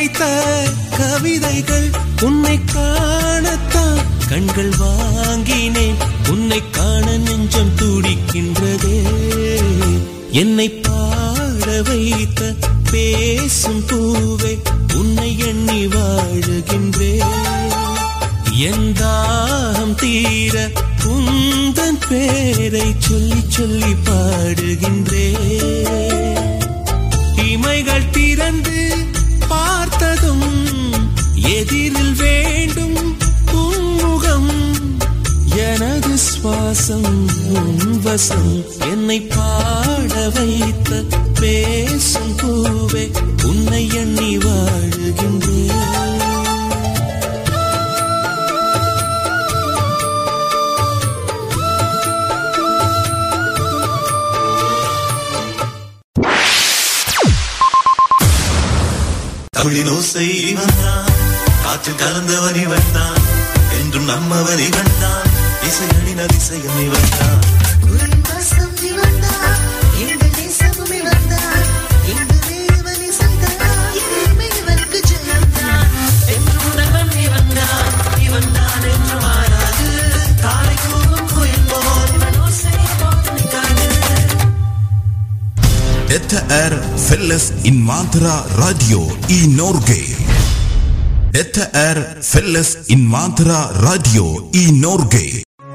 வைத்த கவிதைகள் உன்னை காணத்தான் கண்கள் வாங்கினேன் உன்னை காண நெஞ்சம் துடிக்கின்றதே என்னை பாட வைத்த பேசும் பூவே உன்னை எண்ணி வாழுகின்றேன் என் தாகம் தீர உந்தன் பேரை சொல்லி சொல்லி பாடுகின்றேன் இமைகள் திறந்து பார்த்ததும் எதிரில் வேண்டும் உன்முகம் எனது சுவாசம் உன் வசம் என்னை பாட வைத்த பேசும் பூவே உன்னை எண்ணி வாழுகின்றேன் தமிழின் ஓசை இவன் தான் காற்றில் கலந்தவன் இவன் தான் என்றும் நம்மவன் இவன் தான் இசையடின் அதிசயம் இவன் தான் குருவாசம் இவன்தான், எங்கள் தேசமும் இவன்தான், எங்கள் தேவன் இசைதான், இனிமே இவனுக்கு ஜெயம்தான். என்றுணர்வன் இவன்தான், இவன்தான் என்று மாறாது, தாரை கூவும் குயில் போல் இவன் ஓசை எப்போதும் காது. Detta är Fälles Invandrara Radio i Norge. Detta är Fälles Invandrara Radio i Norge.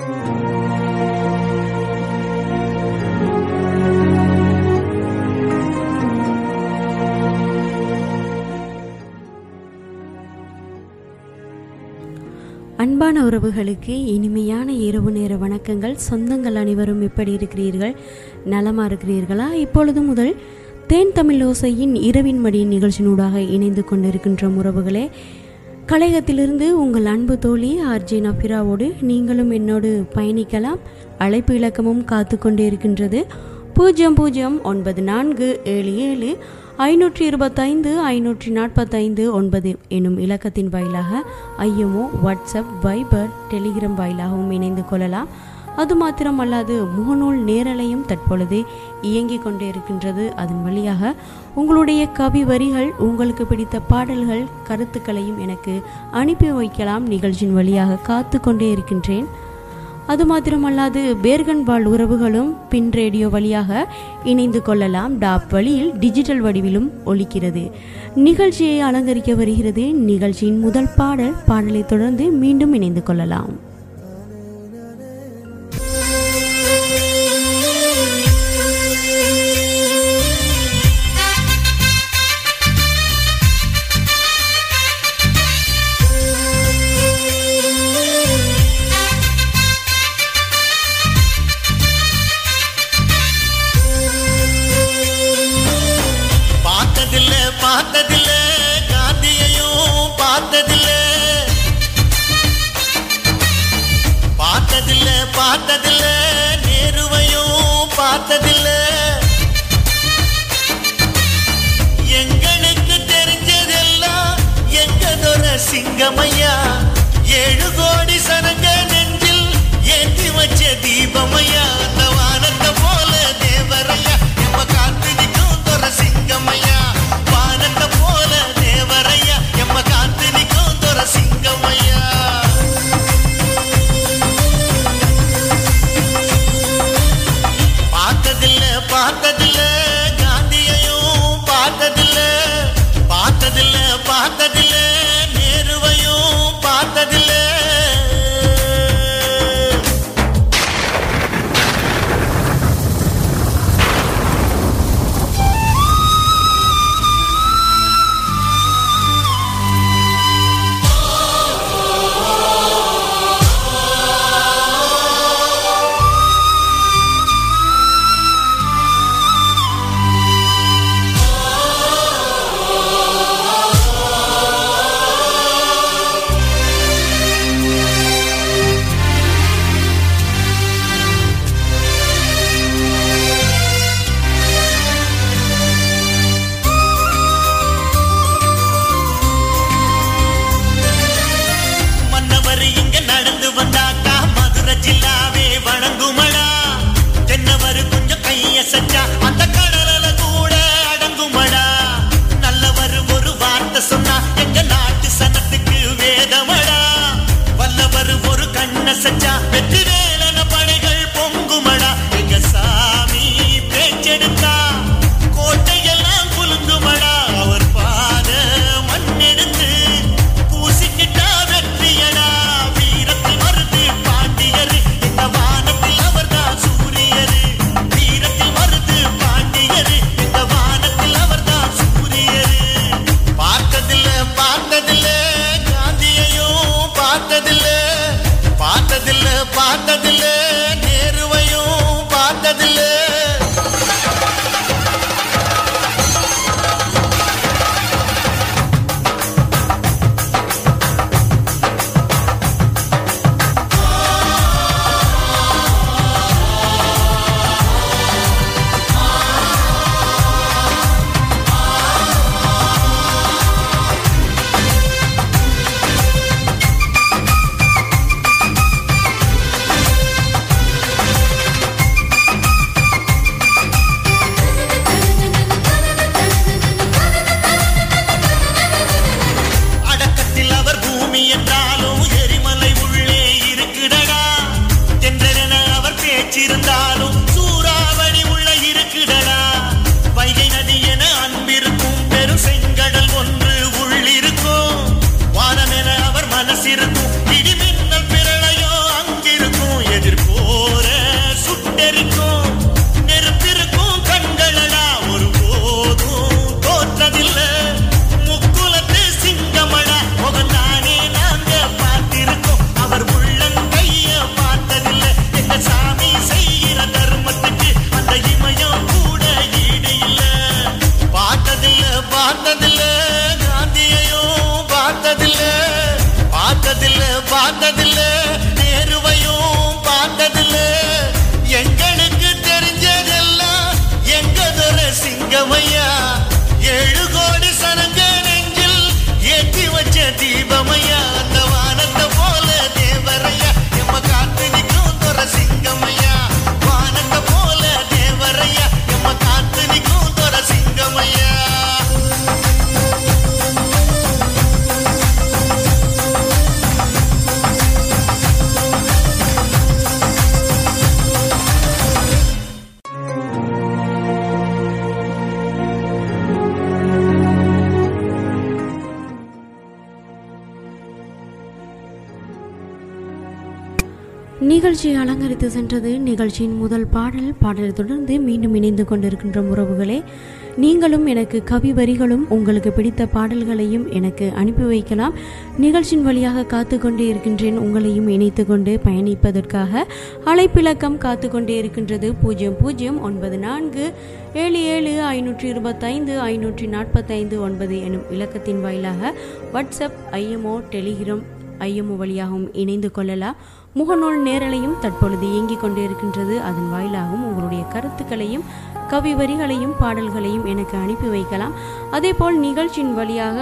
அன்பான உறவுகளுக்கு இனிமையான இரவு நேர வணக்கங்கள் சொந்தங்கள் அனைவரும் எப்படி இருக்கிறீர்கள் நலமா இருக்கிறீர்களா இப்பொழுது முதல் தேன் தமிழ் ஓசையின் இரவின் மடி நிகழ்ச்சியினூடாக இணைந்து கொண்டிருக்கின்ற உறவுகளே கலையகத்திலிருந்து உங்கள் அன்பு தோழி ஆர்ஜே நஃபிராவோடு நீங்களும் என்னோடு பயணிக்கலாம் அழைப்பு இலக்கமும் காத்து கொண்டே இருக்கின்றது பூஜ்ஜியம் பூஜ்ஜியம் ஒன்பது நான்கு ஏழு ஏழு ஐநூற்றி இருபத்தைந்து ஐநூற்றி நாற்பத்தைந்து ஒன்பது எனும் இலக்கத்தின் வாயிலாக ஐஎம்ஓ வாட்ஸ்அப் வைபர் டெலிகிராம் வாயிலாகவும் இணைந்து கொள்ளலாம் அது மாத்திரமல்லாது முகநூல் நேரலையும் தற்பொழுது இயங்கிக் கொண்டே இருக்கின்றது அதன் வழியாக உங்களுடைய கவி வரிகள் உங்களுக்கு பிடித்த பாடல்கள் கருத்துக்களையும் எனக்கு அனுப்பி வைக்கலாம் நிகழ்ச்சியின் வழியாக காத்து கொண்டே இருக்கின்றேன் அது மாத்திரமல்லாது பேர்கன் வாழ் உறவுகளும் பின் ரேடியோ வழியாக இணைந்து கொள்ளலாம் டாப் வழியில் டிஜிட்டல் வடிவிலும் ஒலிக்கிறது நிகழ்ச்சியை அலங்கரிக்க வருகிறது நிகழ்ச்சியின் முதல் பாடல் பாடலை தொடர்ந்து மீண்டும் இணைந்து கொள்ளலாம் பார்த்ததில்ல பார்த்ததில்ல காந்தியையும் பார்த்ததில்ல பார்த்ததில்ல பார்த்ததில்ல நேருவையும் பார்த்ததில்ல எங்களுக்கு தெரிஞ்சதெல்லாம் எங்கதொர சிங்கமையா ஏழு கோடி சனங்க நெஞ்சில் ஏற்றி வச்ச தீபமையா அந்த வானத்தை போல தேவரையா எம்ம காத்து நிற்கும் தொர சிங்கமையா வானத்தை போல தேவரையா எம்ம காத்து நிற்கும் தொர சிங்கமையா பார்த்ததில்ல பார்த்ததில்ல நேருவையும் பார்த்ததில்ல எங்களுக்கு தெரிஞ்சதெல்லாம் எங்க துர சிங்கமையா ஏழு கோடி சனங்க நெஞ்சில் ஏற்றி வச்ச தீபமையா அந்த வானத்தை போல தேவரையா எம்ம காத்து நிற்கும் துர சிங்கமையா வானத்தை போல தேவரையா எம்ம காத்து நிற்கும் துர சிங்கமையா நிகழ்ச்சியை அலங்கரித்து சென்றது நிகழ்ச்சியின் முதல் பாடல் பாடலை தொடர்ந்து மீண்டும் இணைந்து கொண்டிருக்கின்ற உறவுகளே நீங்களும் எனக்கு கவி வரிகளும் உங்களுக்கு பிடித்த பாடல்களையும் எனக்கு அனுப்பி வைக்கலாம் நிகழ்ச்சியின் வழியாக காத்து கொண்டே இருக்கின்றேன் உங்களையும் இணைத்து கொண்டு பயணிப்பதற்காக அழைப்பிலக்கம் காத்து கொண்டே இருக்கின்றது பூஜ்ஜியம் பூஜ்ஜியம் ஒன்பது நான்கு ஏழு ஏழு ஐநூற்றி இருபத்தைந்து ஐநூற்றி நாற்பத்தைந்து ஒன்பது எனும் இலக்கத்தின் வாயிலாக வாட்ஸ்அப் ஐஎம்ஓ டெலிகிராம் ஐஎம்ஓ வழியாகவும் இணைந்து கொள்ளலாம் முகநூல் நேரலையும் தற்பொழுது இயங்கிக் கொண்டே இருக்கின்றது அதன் வாயிலாகவும் உங்களுடைய கருத்துக்களையும் கவி வரிகளையும் பாடல்களையும் எனக்கு அனுப்பி வைக்கலாம் அதேபோல் நிகழ்ச்சியின் வழியாக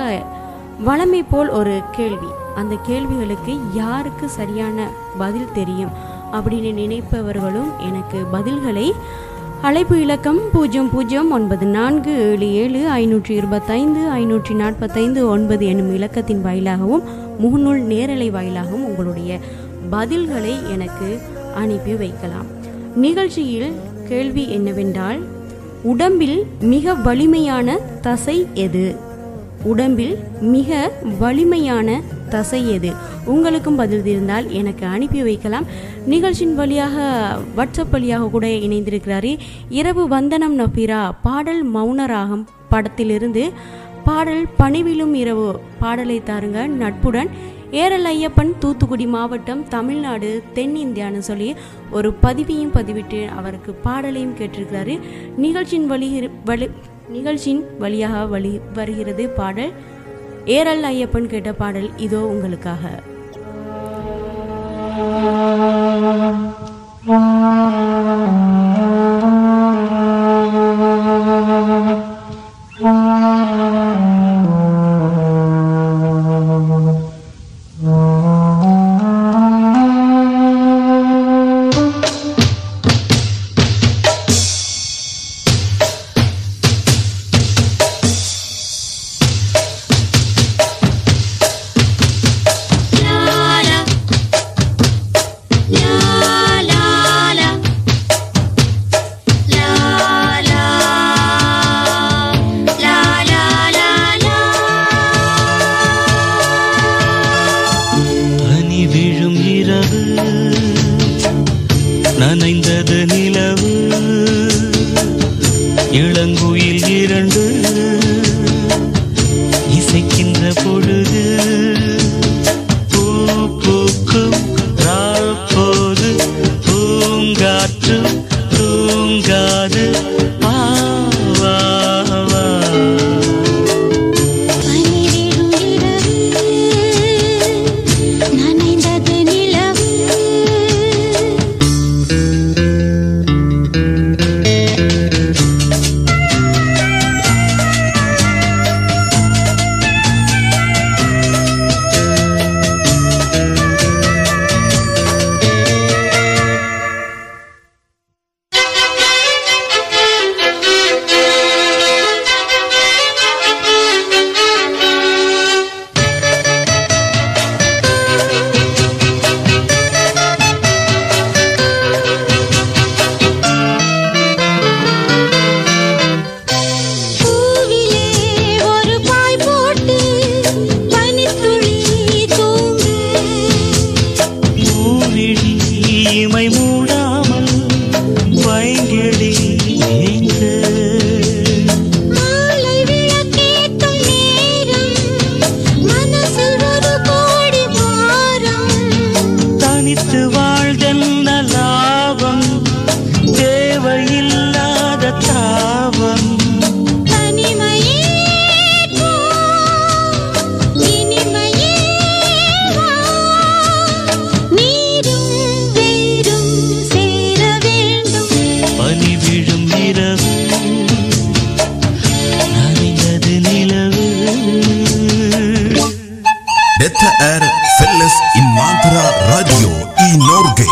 வளமை போல் ஒரு கேள்வி அந்த கேள்விகளுக்கு யாருக்கு சரியான பதில் தெரியும் அப்படின்னு நினைப்பவர்களும் எனக்கு பதில்களை அழைப்பு இலக்கம் பூஜ்ஜியம் பூஜ்ஜியம் ஒன்பது நான்கு ஏழு ஏழு ஐநூற்றி இருபத்தைந்து ஐநூற்றி நாற்பத்தைந்து ஒன்பது என்னும் இலக்கத்தின் வாயிலாகவும் முகநூல் நேரலை வாயிலாகவும் உங்களுடைய பதில்களை எனக்கு அனுப்பி வைக்கலாம் நிகழ்ச்சியில் கேள்வி என்னவென்றால் உடம்பில் மிக வலிமையான தசை எது உடம்பில் மிக வலிமையான தசை எது உங்களுக்கும் பதில் இருந்தால் எனக்கு அனுப்பி வைக்கலாம் நிகழ்ச்சியின் வழியாக வாட்ஸ்அப் வழியாக கூட இணைந்திருக்கிறாரே இரவு வந்தனம் நபீரா பாடல் மௌனராகம் படத்திலிருந்து பாடல் பணிவிலும் இரவு பாடலை தாருங்க நட்புடன் ஏரல் ஐயப்பன் தூத்துக்குடி மாவட்டம் தமிழ்நாடு தென்னிந்தியான்னு சொல்லி ஒரு பதிவையும் பதிவிட்டு அவருக்கு பாடலையும் கேட்டிருக்கிறாரு நிகழ்ச்சியின் வழி வழி நிகழ்ச்சியின் வழியாக வழி வருகிறது பாடல் ஏரல் ஐயப்பன் கேட்ட பாடல் இதோ உங்களுக்காக பனி விழும் இரவு நனைந்தது நிலவு இளங்குயில் இரண்டு இசைக்கின்ற பொழுது பூ பூக்கும் நாள் போது பூங்காற்று தூங்காது வா, வா, வா. பனிவிழும் இரவு நனைந்தது நிலவு பூவிலே ஒரு பாய் போட்டு பனித்துளி தூங்க பூவிழி இமை மூடாமல் வைங்கிழி ஏங்க மாலை விளக்கேற்றும் நேரம் மனசில் ஒரு கோடி பாரம் தனித்து வாழ்தென்ன லாபம் தேவையில்லாத தாபம் தனிமையே போ இனிமையே வா är Felles Invandrara Radio i Norge.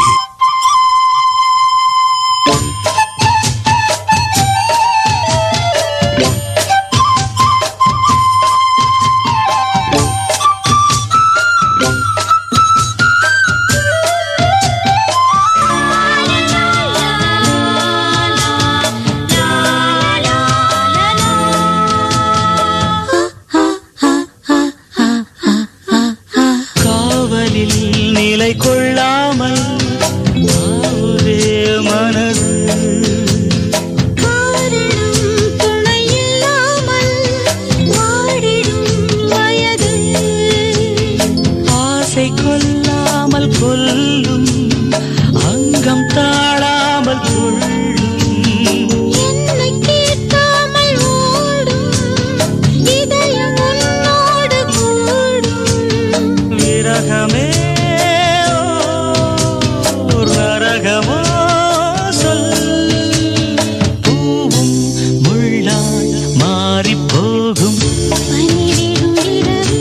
காவலில் நிலை கொள்ளாமல் ஆவுதே மனது காரணம் துணையில்லாமல் வாடிடும் வயது ஆசை கொல்லாமல் கொல்லும் அங்கம் தாழாமல் கொள்ளும் என்னை கேட்காமல் ஓடும் இதயம் உன்னோடு கூடும் விரகமே ஓர் நரகமோ சொல் பூவும் முள்ளாய் மாறிப் போகும் பனிவிடும் இரவு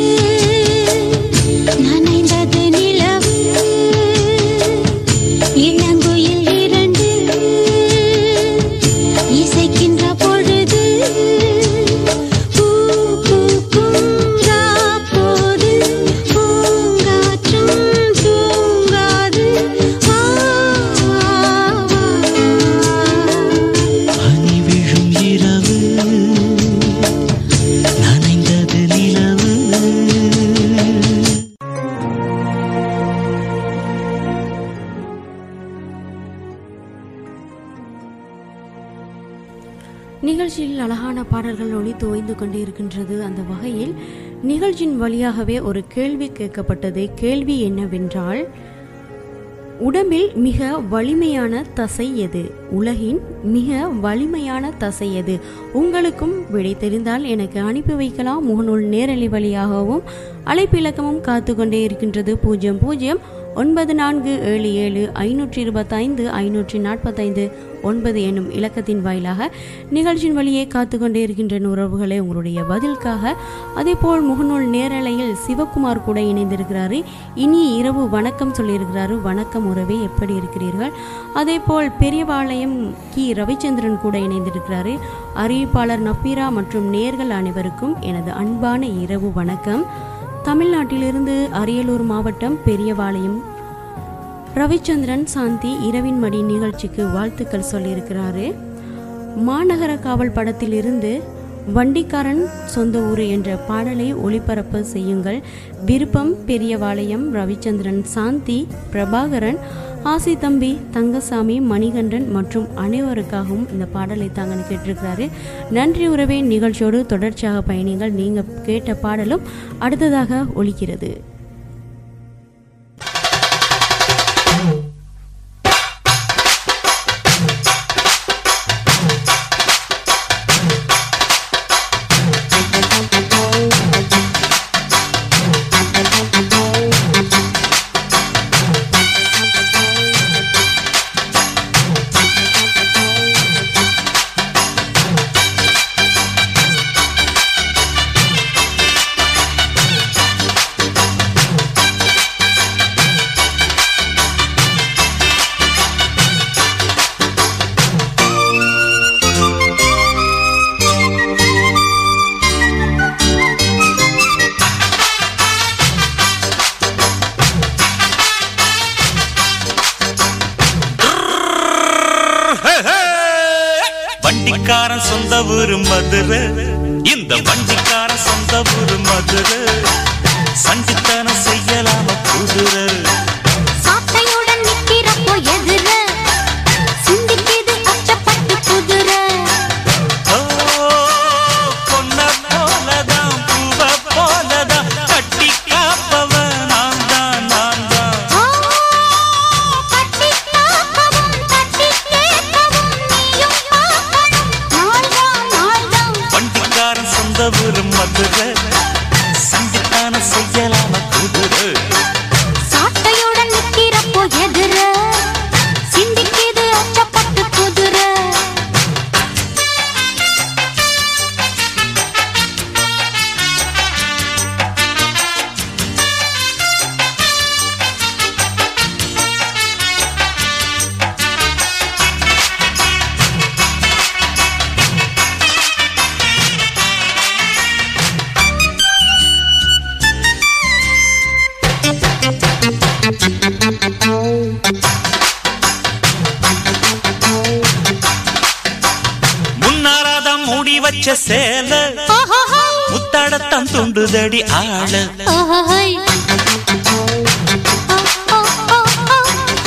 நனைந்தது நிலவு இளங்குயில் இரண்டு இசைக்கின்ற பொழுது பூ பூக்கும் ராப்போது பூங்காற்றும் தூங்காது வா, வா, வா. பனி விழும் இரவு நனைந்தது நிலவு நிகழ்ச்சியில் அழகான பாடல்கள் ஒளி தோய்ந்து கொண்டே இருக்கின்றது அந்த வகையில் நிகழ்ச்சியின் வழியாகவே ஒரு கேள்வி கேட்கப்பட்டது கேள்வி என்னவென்றால் உடம்பில் மிக வலிமையான தசை எது உலகின் மிக வலிமையான தசை எது உங்களுக்கும் விடை தெரிந்தால் எனக்கு அனுப்பி வைக்கலாம் முகநூல் நேரலை வழியாகவும் அழைப்பு இலக்கமும் காத்து கொண்டே இருக்கின்றது பூஜ்ஜியம் பூஜ்ஜியம் ஒன்பது நான்கு ஏழு ஏழு ஐநூற்றி இருபத்தைந்து ஐநூற்றி நாற்பத்தைந்து ஒன்பது என்னும் இலக்கத்தின் வாயிலாக நிகழ்ச்சியின் வழியே காத்து கொண்டே இருக்கின்ற உறவுகளை உங்களுடைய பதிலுக்காக அதேபோல் முகநூல் நேரலையில் சிவகுமார் கூட இணைந்திருக்கிறாரு இனி இரவு வணக்கம் சொல்லியிருக்கிறாரு வணக்கம் உறவே எப்படி இருக்கிறீர்கள் அதேபோல் பெரியபாளையம் கி ரவிச்சந்திரன் கூட இணைந்திருக்கிறாரு அறிவிப்பாளர் நப்பீரா மற்றும் நேர்கள் அனைவருக்கும் எனது அன்பான இரவு வணக்கம் தமிழ்நாட்டிலிருந்து அரியலூர் மாவட்டம் பெரியபாளையம் ரவிச்சந்திரன் சாந்தி இரவின் மடி நிகழ்ச்சிக்கு வாழ்த்துக்கள் சொல்லியிருக்கிறாரு மாநகர காவல் படத்திலிருந்து வண்டிக்காரன் சொந்த ஊர் என்ற பாடலை ஒளிபரப்பு செய்யுங்கள் விருப்பம் பெரியவாளையம் ரவிச்சந்திரன் சாந்தி பிரபாகரன் ஆசி தம்பி தங்கசாமி மணிகண்டன் மற்றும் அனைவருக்காகவும் இந்த பாடலை தாங்கன்னு கேட்டிருக்கிறாரு நன்றி உறவே நிகழ்ச்சியோடு தொடர்ச்சியாக பயணிகள் நீங்கள் கேட்ட பாடலும் அடுத்ததாக ஒலிக்கிறது வண்டிக்காரன் சொந்த ஊரு மதுரை இந்த வண்டிக்காரன் சொந்த ஊரு மதுரை சண்டித்தனம் செய்யலாம குதிரை சாட்டையுடன் நிக்கிறப்போ எதிர சிந்திக்குது அச்சப்பட்டு குதிரை ஓ, பொன்ன போலதான் பூவ போலதான் கட்டி காப்பவன் நான் தான் நான் தான் ஆ, கட்டி காக்கவும், தட்டி கேட்கவும் நீயும் பார்க்கணும். நாள்தான், நாள்தான். வண்டிக்காரன் சொந்த ஊரு மதுரை சண்டித்தனம் செய்யலாம குதிரை சா தூக்குதடி ஆள ஓஹோய். ஓ, ஓ, ஓ, ஓ.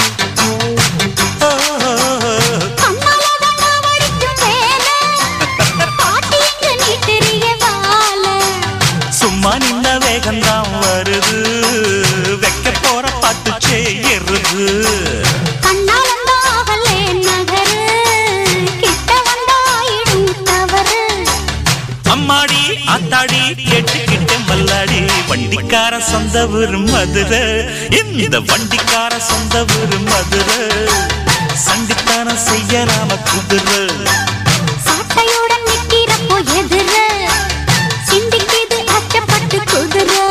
ஓ, கண்ணால தாண்டா வலிக்கும் வேலை. பாட்டி இங்கு நீட்டுறிய வாலை. சும்மா நின்ன வேகம்தான் வருது வைக்க போற பாட்டு செய்யறது கண்ணாலந்தாகலே நகரு. கிட்ட வந்தாயிடும் தவறு. அம்மாடி ஆத்தாடி கேட்டுக்கிட்ட மல்லாடி வண்டிக்கார சொந்த ஊரு மதுரை இந்த வண்டிக்கார சொந்த ஊரு மதுரை சண்டித்தனம் செய்யலாம குதிரை சாட்டையுடன் நிக்கிறப்போ எதிர. சிந்திக்குது அச்சப்பட்டு குதிரை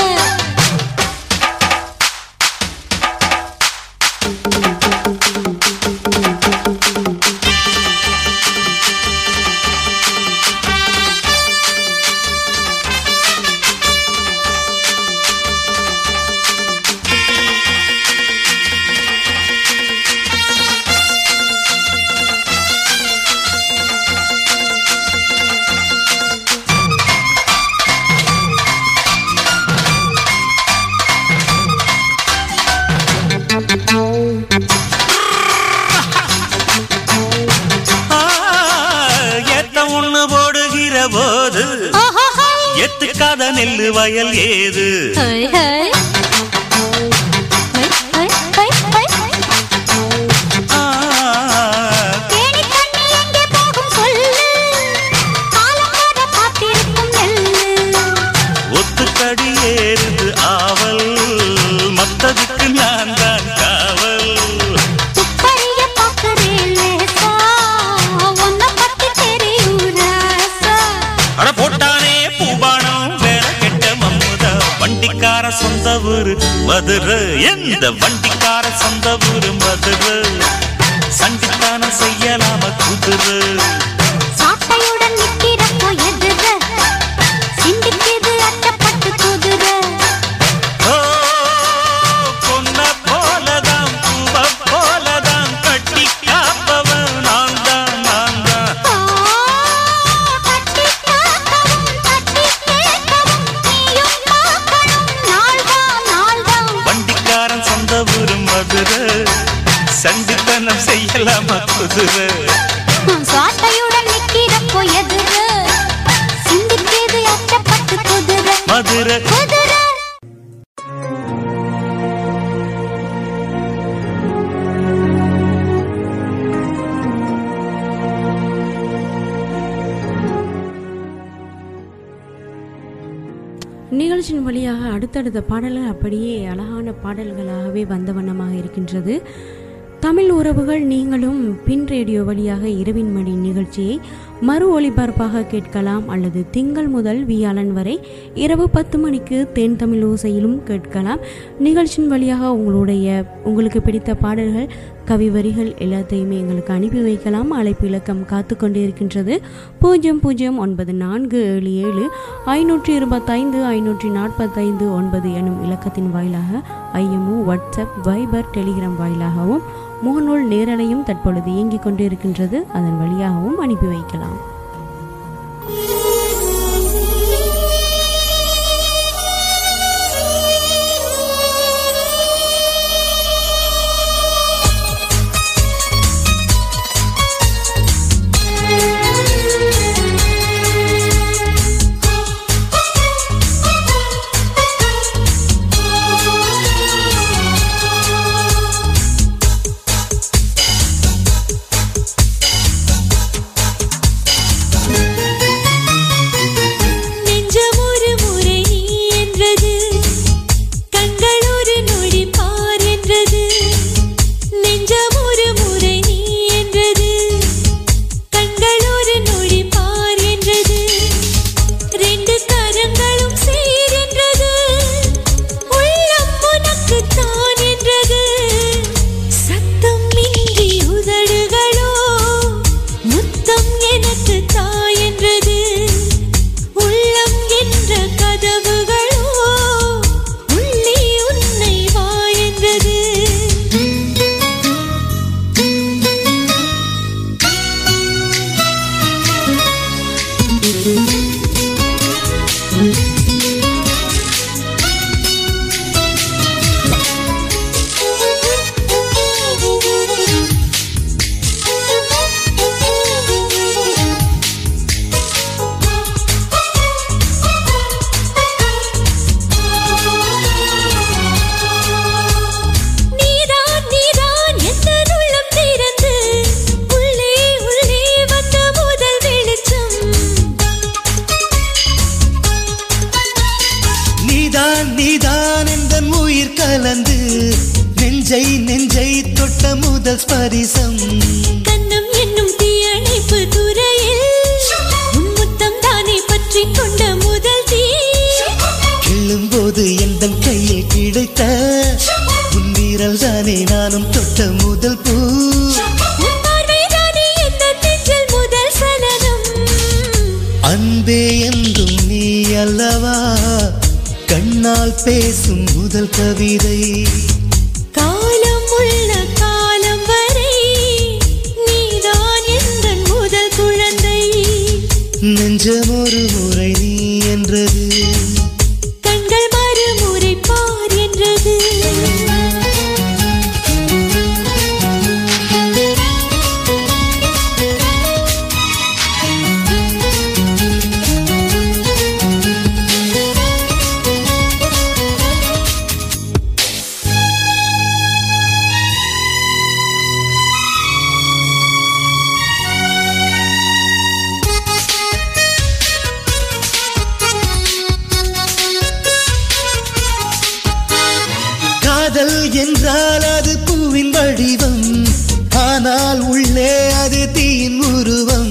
ஆ, ஏத்த ஒண்ணு போடுகிற போது எத்துக்காத நெல்லு வயல் ஏது ஹை, ஹை. ஹை, ஹை, ஹை, ஹை. ஆ, தேனி தண்ணி எங்கே போகும் சொல்லு காலம் வர காத்திருக்கும் நெல்லு ஒத்துக்கடி ஏறுது ஆவல் மத்ததுக்கு நான் தான் காவல் துப்பறிய பார்க்கிறேன் லேசா உன்னை பத்தி தெரியும் ராசா அட போட்டானே பூபானம் வேற கெட்ட மம்முதா வண்டிக்கார சொந்த ஊரு மதுரை எந்த வண்டிக்கார சொந்த ஊரு மதுரை சண்டித்தானம் செய்யலாம குதிரை சாட்டையுடன் நிக்கிறப்போ எதிர சிந்திக்குது அட்டப்பட்டு குதிரை ஓ, பொன்ன போலதான் பூவ போலதான் கட்டி காப்பவன் நான் தான் நான் தான் தட்டி காக்கவும் தட்டி கேட்கவும் நீயும் பார்க்கணும் நாள்தான் நாள்தான் வண்டிக்காரன் சொந்த ஊரு மதுரை சண்டித்தனம் செய்யலாம குதிரை சாட்டையுடன் நிக்கிறப்போ எதிர சிந்திக்குது அச்சப்பட்டு குதிரை மதுரை குதிரை நிகழ்ச்சியின் வழியாக அடுத்தடுத்த பாடல்கள் அப்படியே அழகான பாடல்களாகவே வந்த வண்ணமாக இருக்கின்றது தமிழ் உறவுகள் நீங்களும் பின் ரேடியோ வழியாக இரவின் மணி நிகழ்ச்சியை மறு ஒளிபரப்பாக கேட்கலாம் அல்லது திங்கள் முதல் வியாழன் வரை இரவு பத்து மணிக்கு தென் தமிழ் ஓசையிலும் கேட்கலாம் நிகழ்ச்சியின் வழியாக உங்களுடைய உங்களுக்கு பிடித்த பாடல்கள் கவி வரிகள் எல்லாத்தையுமே எங்களுக்கு அனுப்பி வைக்கலாம் அழைப்பு இலக்கம் காத்து கொண்டே இருக்கின்றது பூஜ்ஜியம் பூஜ்ஜியம் ஒன்பது நான்கு ஏழு ஏழு ஐநூற்றி இருபத்தைந்து ஐநூற்றி நாற்பத்தைந்து ஒன்பது எனும் இலக்கத்தின் வாயிலாக ஐஎம்ஓ வாட்ஸ்அப் வைபர் டெலிகிராம் வாயிலாகவும் முகநூல் நேரலையும் தற்பொழுது இயங்கிக் கொண்டிருக்கின்றது அதன் வழியாகவும் அனுப்பி வைக்கலாம் ஆ நீதான் நீதான் எந்த உயிர் கலந்து நெஞ்சை நெஞ்சை தொட்ட முதல் ஸ்பரிசம் கண்ணம் என்னும் தீயணைப்பு துறையில் உன் முத்தம் தானே பற்றி கொண்ட முதல் தீ கிள்ளும்போது எந்த கையில் கிடைத்த உன் வீரல் தானே நானும் தொட்ட முதல் பூ உன் பார்வை தானே எந்த நெஞ்சில் முதல் சலனம் அன்பே என்றும் நீ அல்லவா கண்ணால் பேசும் முதல் கவிதை காலம் உள்ள காலம் வரை நீதான் எந்த முதல் குழந்தை நெஞ்சம் ஒரு முறை நீ என்றது கண்கள் மறுமுறை பார் என்றது காதல் என்றால் அது பூவின் வடிவம் ஆனால் உள்ளே அது தீயின் உருவம்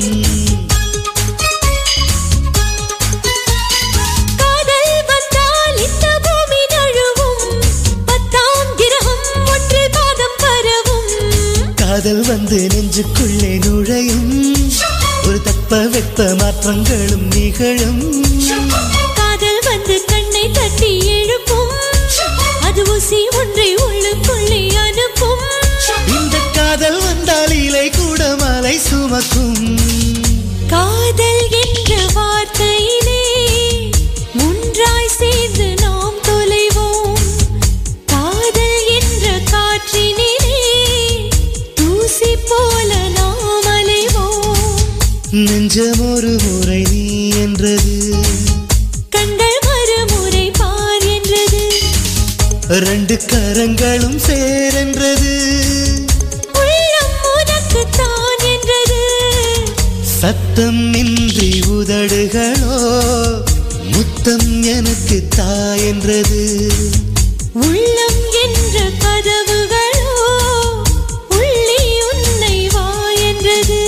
காதல் வந்தால் இந்த பூமி நழுவும் பத்தாம் கிரகம் ஒன்று பாதம் பரவும் காதல் வந்து நெஞ்சுக்குள்ளே நுழையும் ஒரு தட்ப வெப்ப மாற்றங்களும் நிகழும் காதல் வந்து கண்ணை தட்டி எழுப்பும் அது ஊசி ஒன்றை உள்ளுக்குள்ளே அனுப்பும் இந்த காதல் வந்தால் இலை கூட மலை சுமக்கும் காதல் என்ற வார்த்தையிலே ஒன்றாய் சேர்ந்து நாம் தொலைவோம் காதல் என்ற காற்றினிலே தூசி போல நாம் அலைவோம் நெஞ்சம் ஒரு முறை நீ என்றது கண்கள் மறுமுறை பார் என்றது ரெண்டு கரங்களும் சேரென்றது உள்ளம் உனக்கு தான் என்றது சத்தம் இன்றி உதடுகளோ முத்தம் எனக்கு தாயென்றது உள்ளம் என்ற கதவுகளோ உள்ளே உன்னை வா என்றது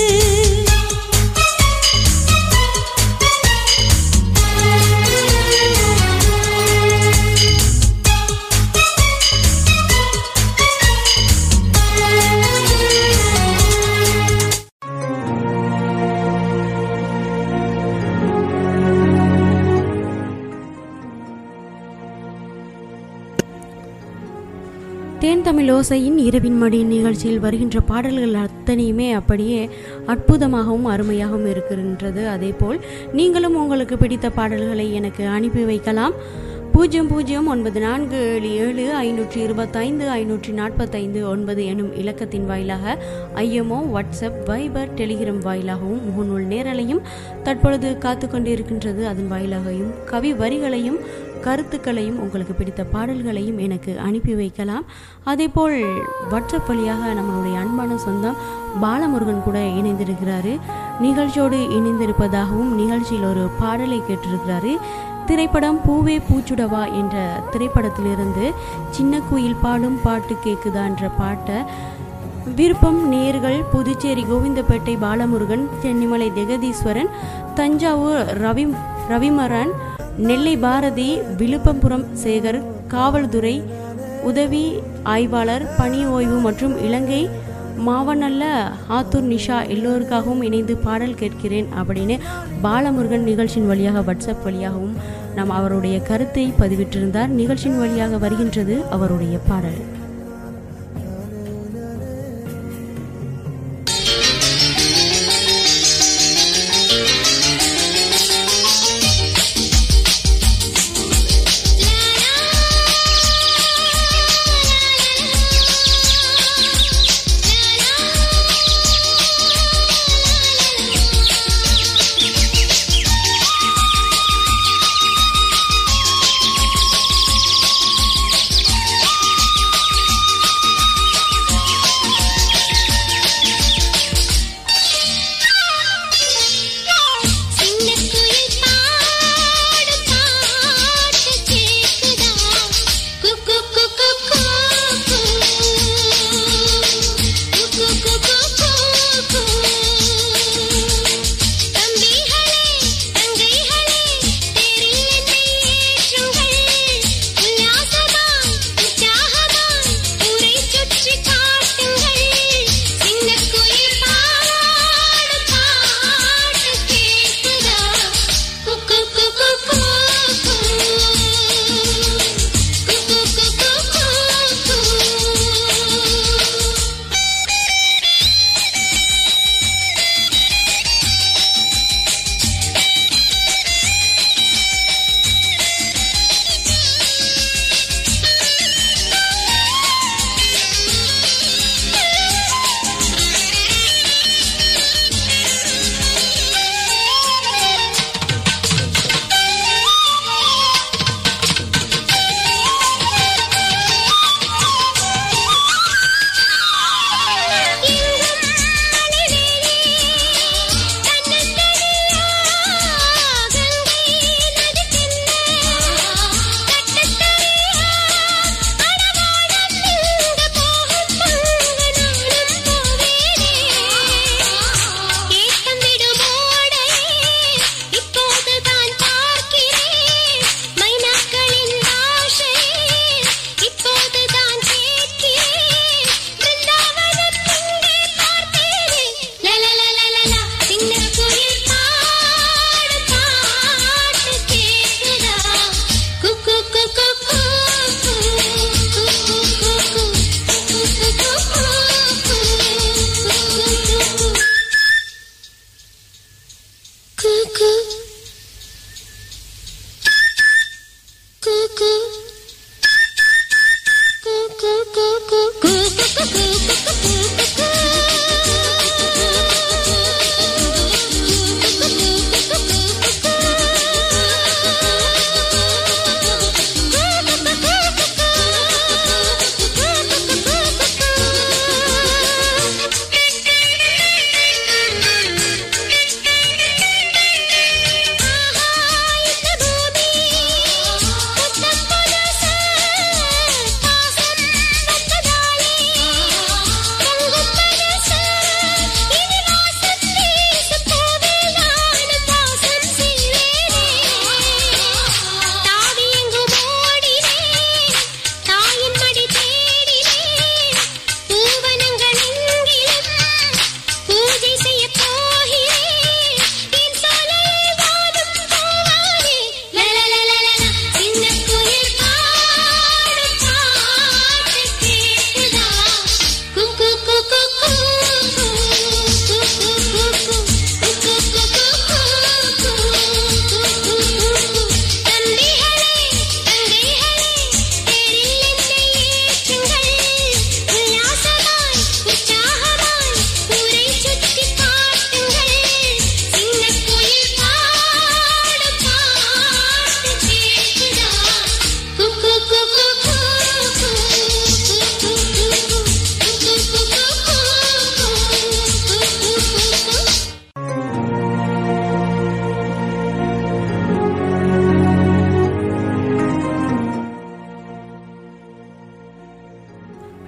தேன் தமிழ் ஓசையின் இரவின் மடி நிகழ்ச்சியில் வருகின்ற பாடல்கள் அத்தனையுமே அப்படியே அற்புதமாகவும் அருமையாகவும் இருக்கின்றது அதேபோல் நீங்களும் உங்களுக்கு பிடித்த பாடல்களை எனக்கு அனுப்பி வைக்கலாம் பூஜ்ஜியம் பூஜ்ஜியம் ஒன்பது நான்கு ஏழு ஏழு ஐநூற்றி இருபத்தைந்து ஐநூற்றி நாற்பத்தைந்து ஒன்பது எனும் இலக்கத்தின் வாயிலாக ஐஎம்ஓ வாட்ஸ்அப் வைபர் டெலிகிராம் வாயிலாகவும் முகநூல் நேரலையும் தற்பொழுது காத்து கொண்டிருக்கின்றது அதன் வாயிலாகவும் கவி வரிகளையும் கருத்துக்களையும் உங்களுக்கு பிடித்த பாடல்களையும் எனக்கு அனுப்பி வைக்கலாம் அதேபோல் வாட்ஸ்அப் வழியாக நம்மளுடைய அன்பான சொந்தம் பாலமுருகன் கூட இணைந்திருக்கிறாரு நிகழ்ச்சியோடு இணைந்திருப்பதாகவும் நிகழ்ச்சியில் ஒரு பாடலை கேட்டிருக்கிறாரு திரைப்படம் பூவே பூச்சுடவா என்ற திரைப்படத்திலிருந்து சின்ன குயில் பாடும் பாட்டு கேக்குதா என்ற பாட்டை விருப்பம் நேர்கள் புதுச்சேரி கோவிந்தப்பேட்டை பாலமுருகன் சென்னிமலை ஜெகதீஸ்வரன் தஞ்சாவூர் ரவி ரவிமரன் நெல்லை பாரதி விழுப்பம்புரம் சேகர் காவல்துறை உதவி ஆய்வாளர் பணி ஓய்வு மற்றும் இலங்கை மாவனல்ல ஆத்தூர் நிஷா எல்லோருக்காகவும் இணைந்து பாடல் கேட்கிறேன் அப்படின்னு பாலமுருகன் நிகழ்ச்சியின் வழியாக வாட்ஸ்அப் வழியாகவும் நாம் அவருடைய கருத்தை பதிவிட்டிருந்தார் நிகழ்ச்சியின் வழியாக வருகின்றது அவருடைய பாடல் la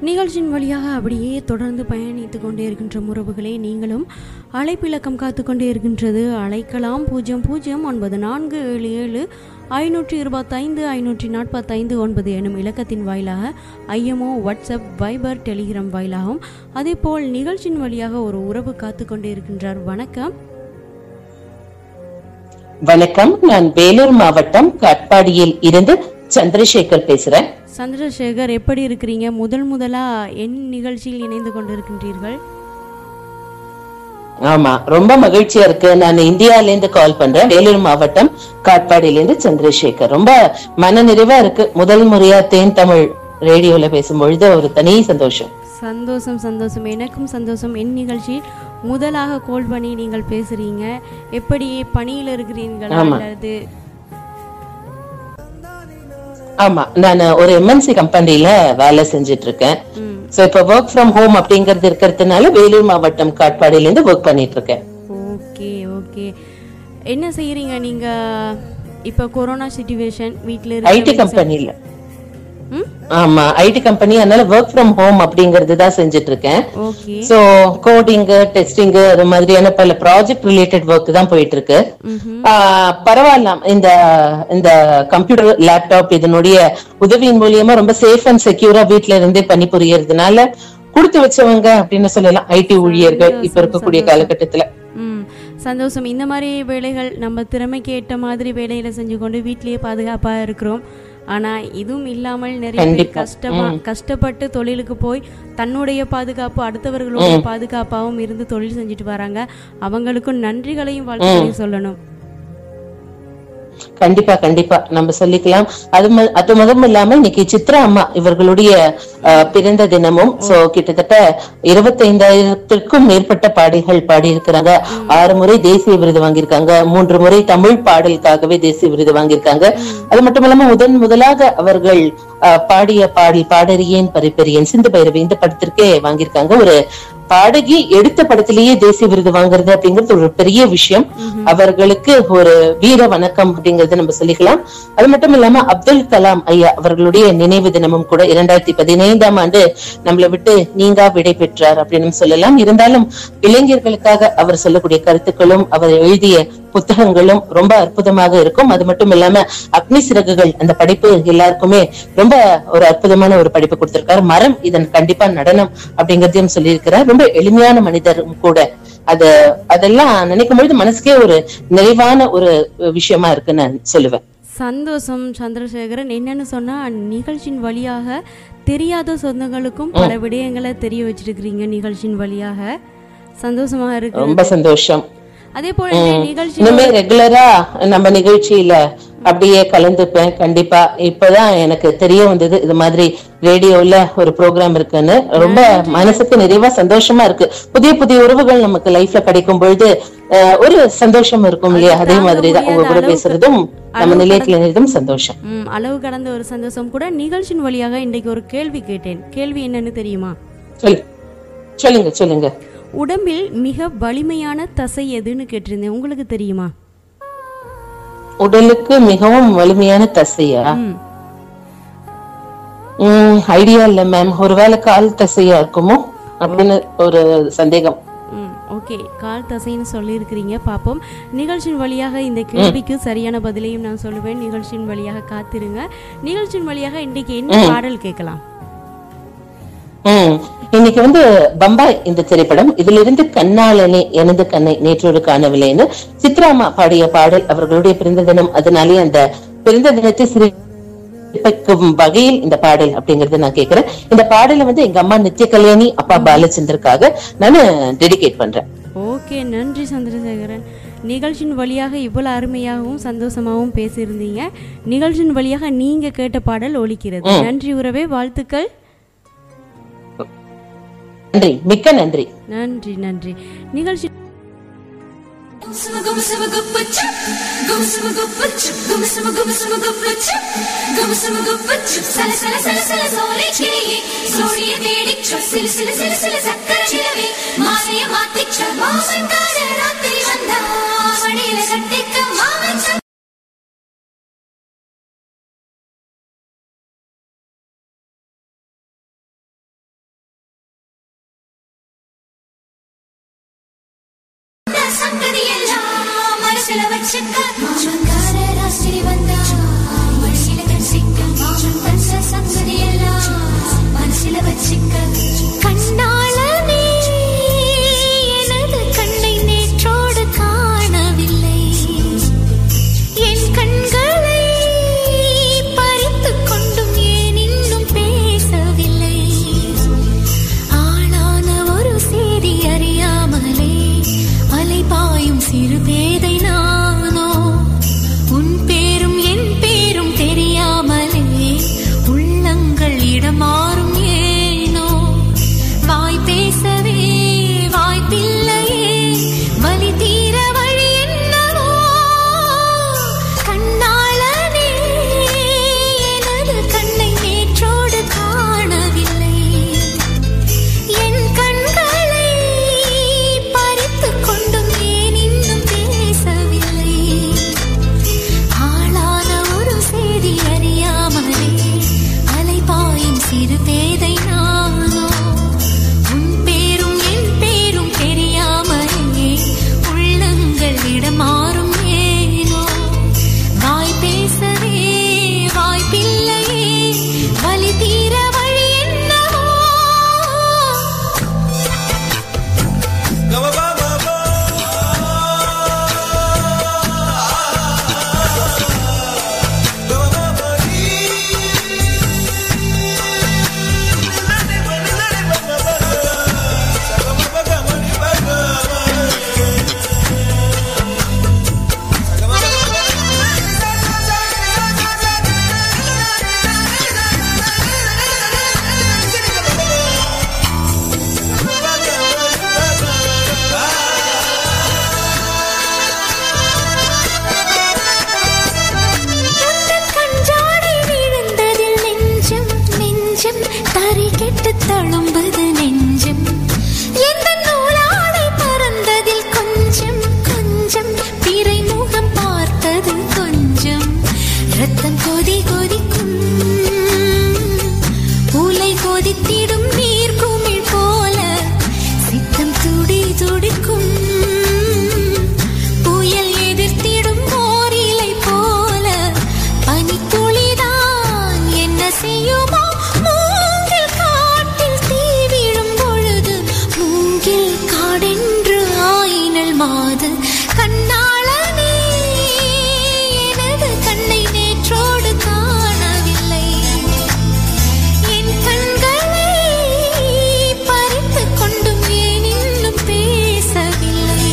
நிகழ்ச்சியின் வழியாக அப்படியே தொடர்ந்து பயணித்து கொண்டே இருக்கின்ற உறவுகளே நீங்களும் அழைப்பிலக்கம் காத்து கொண்டே இருக்கின்றது அழைக்கலாம் பூஜ்ஜியம் பூஜ்ஜியம் ஒன்பது நான்கு ஏழு ஏழு ஐநூற்றி இருபத்தைந்து ஐநூற்றி நாற்பத்தைந்து ஒன்பது எனும் இலக்கத்தின் வாயிலாக ஐஎம்ஓ வாட்ஸ்அப் வைபர் டெலிகிராம் வாயிலாகவும் அதேபோல் நிகழ்ச்சியின் வழியாக ஒரு உறவு காத்து கொண்டே இருக்கின்றார் வணக்கம் வணக்கம் நான் வேலூர் மாவட்டம் காட்பாடியில் இருந்து சந்திரசேகர் பேசுறேன் சந்திரசேகர் எப்படி இருக்கிறீங்க முதல் முதலா என் நிகழ்ச்சியில் இணைந்து கொண்டிருக்கின்றீர்கள் ஆமா ரொம்ப மகிழ்ச்சியா இருக்கு நான் இந்தியால இருந்து கால் பண்றேன் வேலூர் மாவட்டம் காட்பாடியில இருந்து சந்திரசேகர் ரொம்ப மன நிறைவா இருக்கு முதல் முறையா தேன் தமிழ் ரேடியோல பேசும்பொழுது ஒரு தனி சந்தோஷம் சந்தோஷம் சந்தோஷம் எனக்கும் சந்தோஷம் என் நிகழ்ச்சி முதலாக கால் பண்ணி நீங்கள் பேசுறீங்க எப்படி பணியில் இருக்கிறீங்களா ஆமா. அல்லது ஆமா நான் ஒரு எம்என்சி கம்பெனில வேலை செஞ்சுட்டு இருக்கேன் சோ இப்ப ஒர்க் ஃப்ரம் ஹோம் அப்படிங்கறது இருக்கிறதுனால வேலூர் மாவட்டம் காட்பாடியில இருந்து ஒர்க் பண்ணிட்டு இருக்கேன் ஓகே ஓகே என்ன செய்யறீங்க நீங்க இப்போ கொரோனா சுச்சுவேஷன் வீட்டில் ஐடி கம்பெனில ம் ஆமா ஐடி கம்பெனி அதனால ஒர்க் ஃப்ரம் ஹோம் அப்படிங்கறது தான் செஞ்சுட்டு இருக்கேன் ஓகே சோ கோடிங் டெஸ்டிங் அது மாதிரியான பல ப்ராஜெக்ட் ரிலேட்டட் ஒர்க் தான் போயிட்டு இருக்கு ஆஹ் பரவாயில்ல இந்த இந்த கம்ப்யூட்டர் லேப்டாப் இதனுடைய உதவியின் மூலியமா ரொம்ப சேஃப் அண்ட் செக்யூரா வீட்ல இருந்தே பணிபுரியறதுனால கொடுத்து வச்சவங்க அப்படின்னு சொல்லலாம் ஐடி ஊழியர்கள் இப்ப இருக்கக்கூடிய காலகட்டத்துல ம் சந்தோஷம் இந்த மாதிரி வேலைகள் நம்ம திறமைக்கு ஏற்ற மாதிரி வேலைகளை செஞ்சு கொண்டு வீட்டிலேயே பாதுகாப்பா இருக்கிறோம் ஆனா இதுவும் இல்லாமல் நிறைய பேர் கண்டிப்பா. கஷ்டமா கஷ்டப்பட்டு தொழிலுக்கு போய் தன்னுடைய பாதுகாப்பு அடுத்தவர்களுடைய பாதுகாப்பாகவும் இருந்து தொழில் செஞ்சுட்டு வராங்க அவங்களுக்கும் நன்றிகளையும் வாழ்த்துக்களையும் சொல்லணும் கண்டிப்பா கண்டிப்பா நம்ம சொல்லிக்கலாம் அது ம- அது மட்டும் இல்லாம இன்னைக்கு சித்ரா அம்மா இவர்களுடைய அஹ், பிறந்த தினமும் சோ கிட்டத்தட்ட இருபத்தைந்தாயிரத்திற்கும் மேற்பட்ட பாடல்கள் பாடியிருக்கிறாங்க ஆறு முறை தேசிய விருது வாங்கியிருக்காங்க மூன்று முறை தமிழ் பாடலுக்காகவே தேசிய விருது வாங்கியிருக்காங்க அது மட்டும் இல்லாம முதன் முதலாக அவர்கள் அஹ், பாடிய பாடல் பாடறியேன் பரிப்பறியேன் சிந்து பைரவி இந்த படத்திற்கே வாங்கியிருக்காங்க ஒரு பாடகி எடுத்த படத்திலேயே தேசிய விருது வாங்குறது அப்படிங்கிறது ஒரு பெரிய விஷயம் அவர்களுக்கு ஒரு வீர வணக்கம் அப்படிங்கறத நம்ம சொல்லிக்கலாம் அது மட்டும் இல்லாம அப்துல் கலாம் ஐயா அவர்களுடைய நினைவு தினமும் கூட இரண்டாயிரத்தி பதினைந்தாம் ஆண்டு நம்மளை விட்டு நீங்கா விடை பெற்றார் அப்படின்னு சொல்லலாம் இருந்தாலும் இளைஞர்களுக்காக அவர் சொல்லக்கூடிய கருத்துக்களும் அவர் எழுதிய புத்தகங்களும் ரொம்ப அற்புதமாக இருக்கும் அது மட்டும் இல்லாம அக்னி சிறகுகள் அந்த படைப்பு எல்லாருக்குமே ரொம்ப ஒரு அற்புதமான ஒரு படைப்பு கொடுத்திருக்காரு மரம் இதன் கண்டிப்பா நடனம் அப்படிங்கறதையும் சொல்லியிருக்கிறார் ரொம்ப எளிமையான மனிதரும் கூட அது அதெல்லாம் நினைக்கும் பொழுது மனசுக்கே ஒரு நிறைவான ஒரு விஷயமா இருக்குன்னு நான் சொல்லுவேன் சந்தோஷம் சந்திரசேகரன் என்னன்னு சொன்னா நிகழ்ச்சியின் வழியாக தெரியாத சொந்தங்களுக்கும் பல விடயங்களை தெரிய வச்சிருக்கிறீங்க நிகழ்ச்சியின் வழியாக சந்தோஷமா இருக்கு ரொம்ப சந்தோஷம் அதே போல இந்த நிகழ்ச்சி இனிமே ரெகுலரா நம்ம நிகழ்ச்சியில அப்படியே கலந்துப்பேன் கண்டிப்பா இப்பதான் எனக்கு தெரிய வந்தது இது மாதிரி ரேடியோல ஒரு ப்ரோக்ராம் இருக்குன்னு ரொம்ப மனசுக்கு நிறைவா சந்தோஷமா இருக்கு புதிய புதிய உறவுகள் நமக்கு லைஃப்ல கிடைக்கும் பொழுது அஹ், ஒரு சந்தோஷம் இருக்கும் இல்லையா அதே மாதிரிதான் உங்க கூட பேசுறதும் நம்ம நிலையத்துல இருந்ததும் சந்தோஷம் ம், அளவு கடந்த ஒரு சந்தோஷம் கூட நிகழ்ச்சியின் வழியாக இன்றைக்கு ஒரு கேள்வி கேட்டேன் கேள்வி என்னன்னு தெரியுமா சொல்லு சொல்லுங்க சொல்லுங்க உடம்பில் மிக வலிமையான தசை எதுன்னு கேட்டிருந்தேன் உங்களுக்கு தெரியுமா உடலுக்கு மிகவும் வலிமையான தசையா ம் உம் ஐடியா இல்ல மேம் ஒருவேளை கால் தசையா இருக்குமோ அப்படின்னு ஒரு சந்தேகம் ம் ஓகே கால் தசைன்னு சொல்லியிருக்கிறீங்க பார்ப்போம் நிகழ்ச்சியின் வழியாக இந்த கேள்விக்கு சரியான பதிலையும் நான் சொல்லுவேன் நிகழ்ச்சியின் வழியாக காத்திருங்க நிகழ்ச்சியின் வழியாக இன்றைக்கு என்ன பாடல் கேட்கலாம் ம் இன்னைக்கு வந்து பம்பாய் இந்த திரைப்படம் இதிலிருந்து கண்ணாளனே எனது கண்ணை நேற்றொரு காணவில்லைன்னு சித்ராமா பாடிய பாடல் அவர்களுடைய பிறந்த தினம் அதனாலே அந்த பிறந்த தினத்தை சிறப்பிக்கும் வகையில் இந்த பாடல் அப்படிங்கறத நான் கேக்குறேன் இந்த பாடலை வந்து எங்க அம்மா நித்ய கல்யாணி அப்பா பாலச்சந்தருக்காக நான் டெடிகேட் பண்றேன் ஓகே நன்றி சந்திரசேகரன் நிகழ்ச்சியின் வழியாக இவ்வளவு அருமையாகவும் சந்தோஷமாகவும் பேசியிருந்தீங்க நிகழ்ச்சியின் வழியாக நீங்க கேட்ட பாடல் ஒலிக்கிறது நன்றி உறவே வாழ்த்துக்கள் நன்றி மிக்க நன்றி நன்றி நன்றி நிகழ்ச்சி மாலைய மாத்திச்ச மாமன் கால ராத்திரி வந்தா மடியில கட்டிக்க மாமன் வச்சுக்க சுங்கார ராசிரி வந்தா மனசில கசிக்க தன்ச சங்கதி எல்லாம் மனசில வச்சுக்க கண்ணாளனே எனது கண்ணை நேற்றோடு காணவில்லை என் கண்களை பறித்துக் கொண்டும் ஏன் இன்னும் பேசவில்லை ஆளான ஒரு செய்தி அறியாமலே அலைபாயும் சிறு பேதை நானோ உன் பேரும் என் பேரும் தெரியாமலே உள்ளங்கள் இடமாறும் ஏனோ வாய் பேசவே வாய்ப்பில்லையே வலி தீர வழி என்னவோ கண்ணாளனே எனது கண்ணை நேற்றோடு காணவில்லை என் கண்களை பறித்துக் கொண்டும் ஏன் இன்னும் பேசவில்லை ஆளான ஒரு செய்தி அறியாமலே அலைபாயும் சிறு பேதை நானோ உன் பேரும் என் பேரும் தெரியாமலே உள்ளங்கள் இடமாறும் ஏனோ வாய் பேசவே வாய்ப்பில்லையே வலி தீர வழி என்னவோ உந்தன் கஞ்சாடை விழுந்ததில் நெஞ்சம் நெஞ்சம் தறி கெட்டு தழும்புது நெஞ்சம் எந்த நூலாடை பறந்ததில் கொஞ்சம் கொஞ்சம் பிறை முகம் பார்த்தது கொஞ்சம் ரத்தம் கொதி கொதிக்கும் பூலை கொதித்திடும் நீர் குமிழ் போல சித்தம் துடி துடிக்கும் புயல் எதிர்த்திடும் ஓரிலை போல பனித்துளிதான் என்ன செய்யுமோ மூங்கில் காட்டில் தீ விழும் பொழுது மூங்கில் காடென்று ஆயினல் மாது கண்ணாளனே எனது கண்ணை நேற்றோடு காணவில்லை என் கண்களை பறித்துக் கொண்டும் ஏன் இன்னும் பேசவில்லை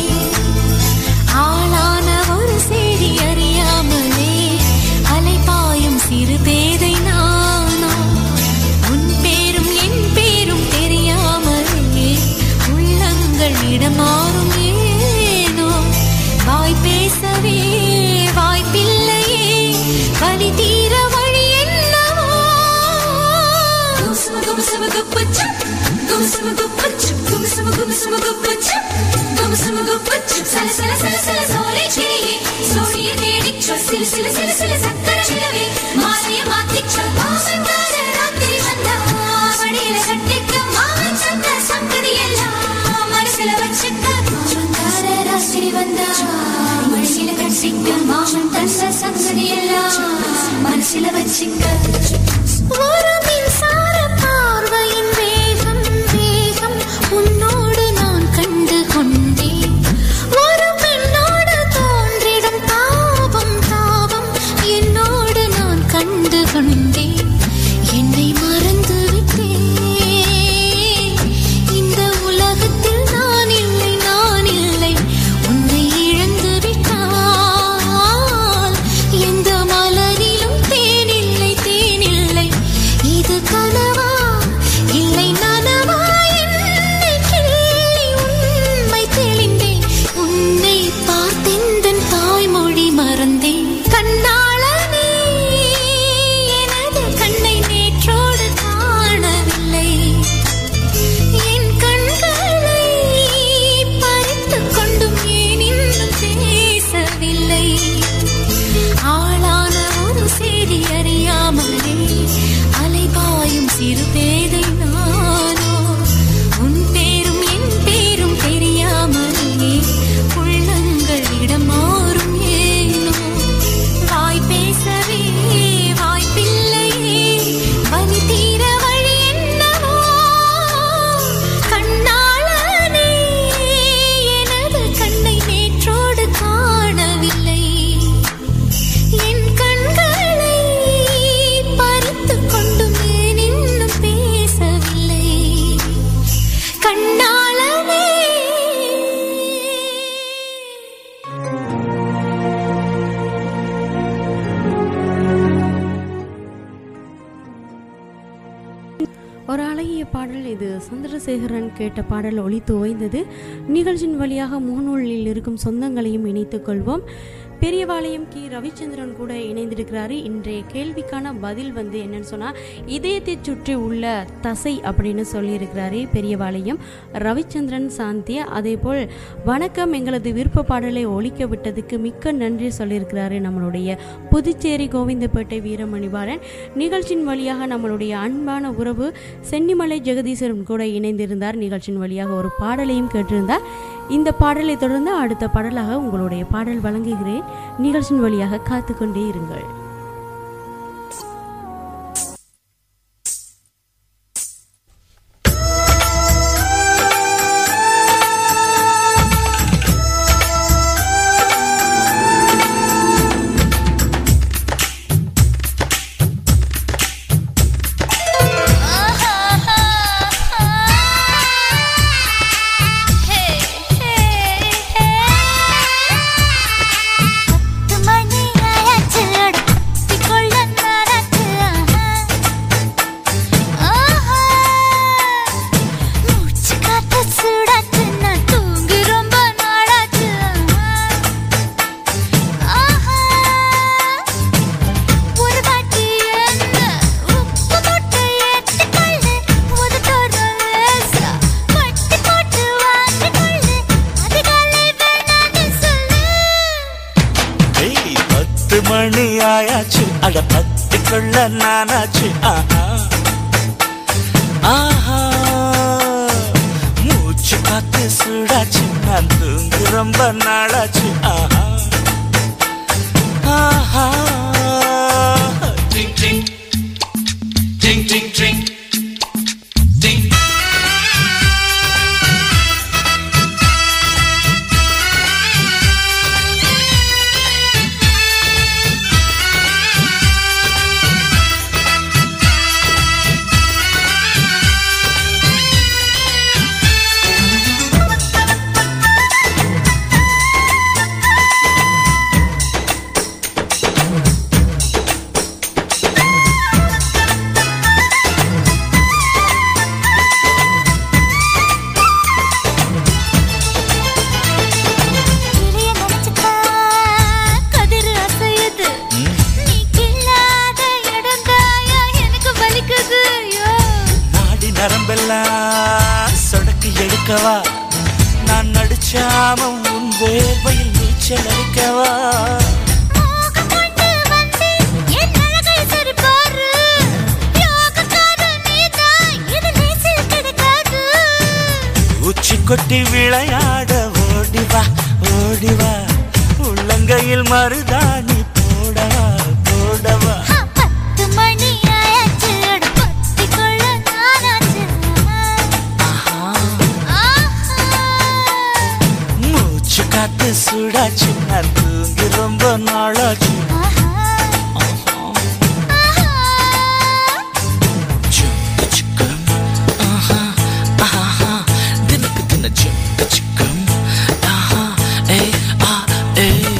ஆளான ஒரு செய்தி அறியாமலே அலைபாயும் சிறு பேதை நானோ உன் பேரும் என் பேரும் தெரியாமலே உள்ளங்கள் இடமாறும் ஏனோ வாய் பேசவே வாய்ப்பில்லையே வலி தீர வழி என்னவோ கும்சும கும்சும குப்பச்சு கும்சும குப்பச்சு கும்சும கும்சும குப்பச்சு கும்சும குப்பச்சு சல சல சல சல சோலை கிளியே சோழிய தேடிச்சோ சில சில சில சில சக்கர நிலவே மாலைய மாத்திச்சோ மாமங்கார ராத்திரி வந்தா மடியில கட்டிக்க மாமன் சந்த சங்கதி எல்லாம் மனசுல வச்சுக்க மாமங்கார ராத்திரி வந்தா மடியில கட்டிக்க மாமன் தந்த சங்கதி எல்லாம் மனசுல வச்சுக்க ஒரு மின்சார பார்வையின் வேகம் வேகம் உன்னோடு நான் கண்டு கொண்டேன் ஒரு பெண்ணோடு தோன்றிடும் தாபம் தாபம் என்னோடு நான் கண்டு கொண்டேன் என்னை மறந்து விட்டேன் இந்த உலகத்தில் நான் இல்லை நான் இல்லை உன்னை இழந்து விட்டால் எந்த மலரிலும் தேனில்லை தேனில்லை இது கனவா இல்லை நனவா என்னை கிள்ளி உண்மை தெளிந்தேன் உன்னை பார்த்தெந்தன் தாய்மொழி மறந்தேன் கண்ணாளனே எனது கண் ஒரு அழகிய பாடல் இது சந்திரசேகரன் கேட்ட பாடல் ஒளித்து ஓய்ந்தது நிகழ்ச்சியின் வழியாக முகநூலில் இருக்கும் சொந்தங்களையும் இணைத்துக் கொள்வோம் பெரியவாளையம் கி ரவிச்சந்திரன் கூட இணைந்திருக்கிறாரு இன்றைய கேள்விக்கான பதில் வந்து என்னன்னு சொன்னா இதயத்தை சுற்றி உள்ள தசை அப்படின்னு சொல்லியிருக்கிறாரு பெரியவாளையம் ரவிச்சந்திரன் சாந்தியா அதே போல் வணக்கம் எங்களது விருப்ப பாடலை ஒழிக்க விட்டதுக்கு மிக்க நன்றி சொல்லியிருக்கிறாரு நம்மளுடைய புதுச்சேரி கோவிந்தப்பேட்டை வீரமணிபாலன் நிகழ்ச்சியின் வழியாக நம்மளுடைய அன்பான உறவு சென்னிமலை ஜெகதீசரன் கூட இணைந்திருந்தார் நிகழ்ச்சியின் வழியாக ஒரு பாடலையும் கேட்டிருந்தார் இந்த பாடலை தொடர்ந்து அடுத்த பாடலாக உங்களுடைய பாடல் வழங்குகிறேன் நிகழ்ச்சியின் வழியாக காத்து கொண்டே இருங்கள் பத்து மணி ஆயாச்சு அடப்பிக்கொள்ள நாராச்சு ஆஹா மூச்சு காத்து சூடாச்சு நான் தூங்கி ரொம்ப நாளாச்சு ஆஹா ஒரு வாட்டி என்ன உப்பு போட்டு ஏத்திக்கொள்ளு உதட்டோர லேசா பட்டி போட்டு வாங்கிக்கொள்ளு அதிகாலை வேணான்னு சொல்லு ஏய், பத்து மணி ஆயாச்சு அட பத்து கொள்ள நானாச்சு ஆஹா ஆஹா மூச்சு காத்து சூடாச்சு நான் தூங்கு ரொம்ப நாளாச்சு ஆஹா ஆஹா Ding, ding. Ding, ding, ding. Ding. கிளிய நினைச்சுக்கா, கதிரு அசையுது. நீ கிள்ளாத இடம்தாயா எனக்கு வலிக்குது ஐயோ. நாடி நரம்பெல்லாம் சொடக்கு எடுக்கவா நான் நடிச்சாம உன் வேர்வையில் நீச்சல் அடிக்கவா மோகம் கொண்டு வந்து என் அழகை சரி பாரு. யோகக்காரன் நீதான், இது லேசில் கிடைக்காது. உச்சி கொட்டி விளையாட ஓடிவா ஓடிவா உள்ளங்கையில் மருதாணி போடவா போடவா ஆ, பத்து மணி ஆயாச்சு, அட பத்திக்கொள்ள நானாச்சு. ஆஹா. மூச்சு காத்து சூடாச்சு நான் தூங்கி ரொம்ப நாளாச்சு சுக்கு சுக்கம். ஆஹா, ஆஹா, தினக்கு தின சுக்கு சுக்கம். ஆஹா, ஏய், ஆ, ஏய்.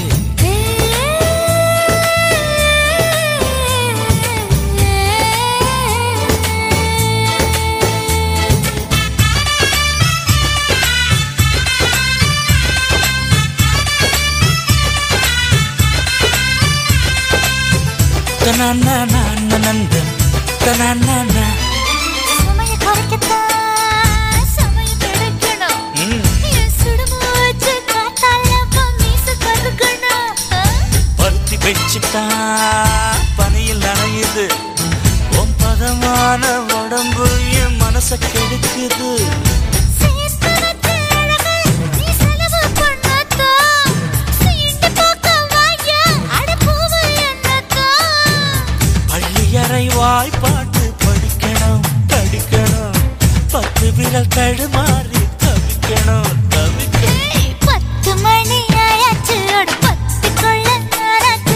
தனனனனனனந்தம். தனனன. சுமையை குறைக்கத்தான் சமயம் கிடைக்கணும். ம், என் சுடுமூச்சு காத்தால உன் மீசை கருக்கணும். பருத்தி வச்சுட்டான் பனியில் நனையுது உன் பதமான உடம்பு என் மனச கெடுக்குது சேர்த்து வச்ச அழகை நீ செலவு பண்ணாதான். சீண்டு போக்க வாயா, அட பூவு என்னதான். பள்ளியறை வாய்ப்பாட்டு படிக்கணும் படிக்கணும் பத்து விரல் தடுமாறி தவிக்கணும் தவிக்கணும் ஏய், பத்து மணி ஆயாச்சு, அட பத்திக்கொள்ள நானாச்சு.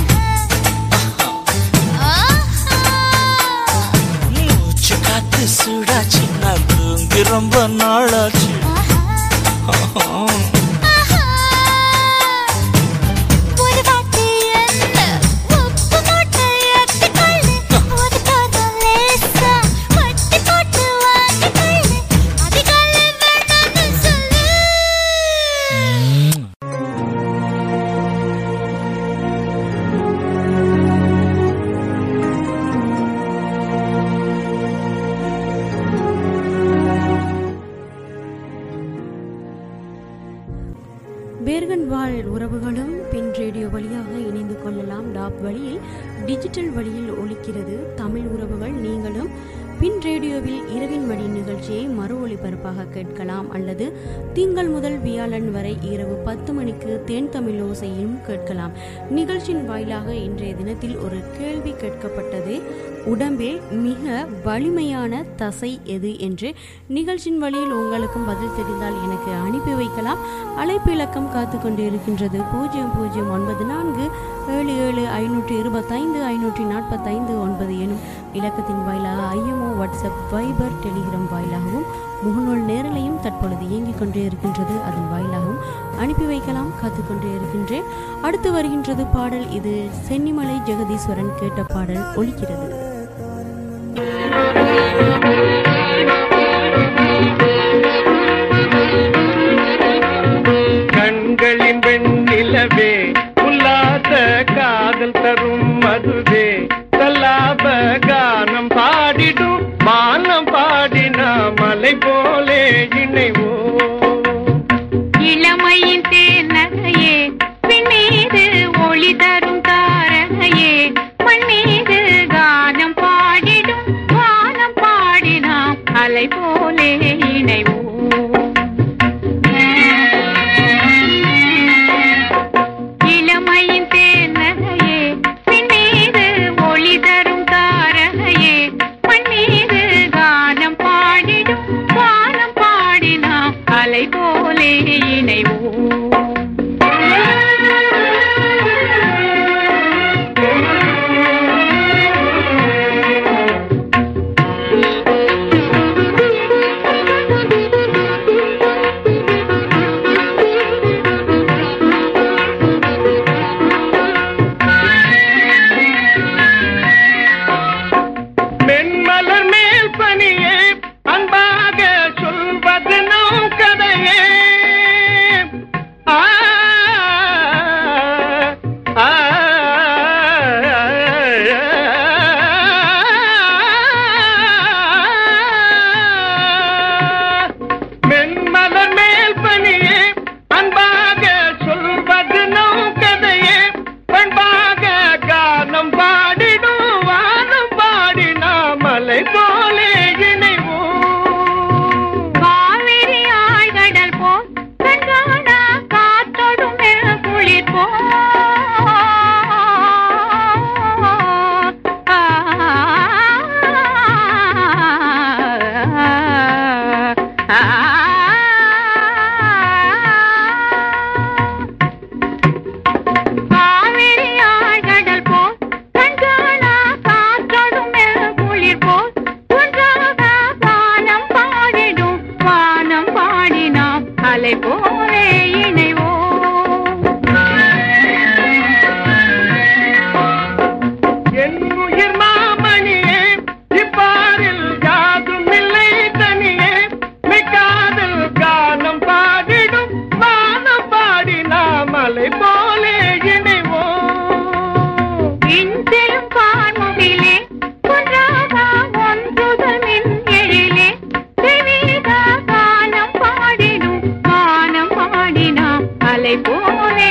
ஆஹா. மூச்சு காத்து சூடாச்சு நான் தூங்கி ரொம்ப நாளாச்சு ஆஹா. ஒரு வாட்டி என்ன உப்பு மூட்டை ஏத்திக்கொள்ளு. உதட்டோர லேசா வாட்ஸ்அப் வழியில் டிஜிட்டல் வழியில் ஒலிக்கிறது தமிழ் உறவுகள் நீங்களும் பின் ரேடியோவில் இரவின் மடி நிகழ்ச்சியை மறு ஒளிபரப்பாக கேட்கலாம் அல்லது திங்கள் முதல் வியாழன் வரை இரவு பத்து மணிக்கு தேன் தமிழ் ஓசையிலும் கேட்கலாம் நிகழ்ச்சியின் வாயிலாக இன்றைய தினத்தில் ஒரு கேள்வி கேட்கப்பட்டது உடம்பில் மிக வலிமையான தசை எது என்று நிகழ்ச்சியின் வழியில் உங்களுக்கும் பதில் தெரிந்தால் எனக்கு அனுப்பி வைக்கலாம் அழைப்பு இலக்கம் காத்து கொண்டு இருக்கின்றது பூஜ்ஜியம் பூஜ்ஜியம் ஒன்பது நான்கு ஏழு ஏழு ஐநூற்றி இருபத்தைந்து ஐநூற்றி நாற்பத்தைந்து ஒன்பது எனும் இலக்கத்தின் வாயிலாக ஐஎம்ஓ வாட்ஸ்அப் வைபர் டெலிகிராம் வாயிலாகவும் முகநூல் நேரலையும் தற்பொழுது இயங்கிக் கொண்டே இருக்கின்றது அதன் வாயிலாகவும் அனுப்பி வைக்கலாம் காத்துக்கொண்டே இருக்கின்றேன் அடுத்து வருகின்றது பாடல் இது சென்னிமலை ஜெகதீஸ்வரன் கேட்ட பாடல் ஒலிக்கிறது கண்களின் வெண்ணிலவே உல்லாச காதல் தரும் மதுவே தல்லாப கானம் பாடிடும் மானம் பாடினா மலை போலே இணைவோ இளமையின் தேனகையே பின்னீது ஒளி தரும் தாரகையே மண்ணீது கானம் பாடிடும் வானம் பாடினாம் அலை போலே இணைவோம் இளமையின் தேனகையே பின்னீது ஒளி தரும் தாரகையே மண்ணீது கானம் பாடிடும் வானம் பாடினாம் அலை போலே இணைவோம் மென்மலர் மேல் பனியே அன்பாக சொல்வது நம் கதையே ஆ, ஆ, மென்மலர் மேல் பனியே அன்பாக சொல்வது நம் கதையே பண்பாக கானம் பாடிடும் வானம் பாடினா மலை போலே இணைவோம் காவிரி ஆழ்கடல் போல் கண்காணா காத்தொடும் குளிர் போ காவிரி ஆழ்கடல் போல் கண்காணா காற்றொடும் குளிர் போல் ஒன்றாக வானம் பாடிடும் வானம் பாடினாம் அலை போலே என் உயிர் மாமணியே இப்பாரில் யாதும் இல்லை தனியே மிக்காதல் கானம் பாடிடும் வானம் பாடினா மலை போலே இணைவோம் இன்செலும் பான்முகிலே ஒன்றாக ஒன்றுதல் மின் எழிலே தெவித கானம் பாடிடும் கானம் பாடினாம் அலை போலே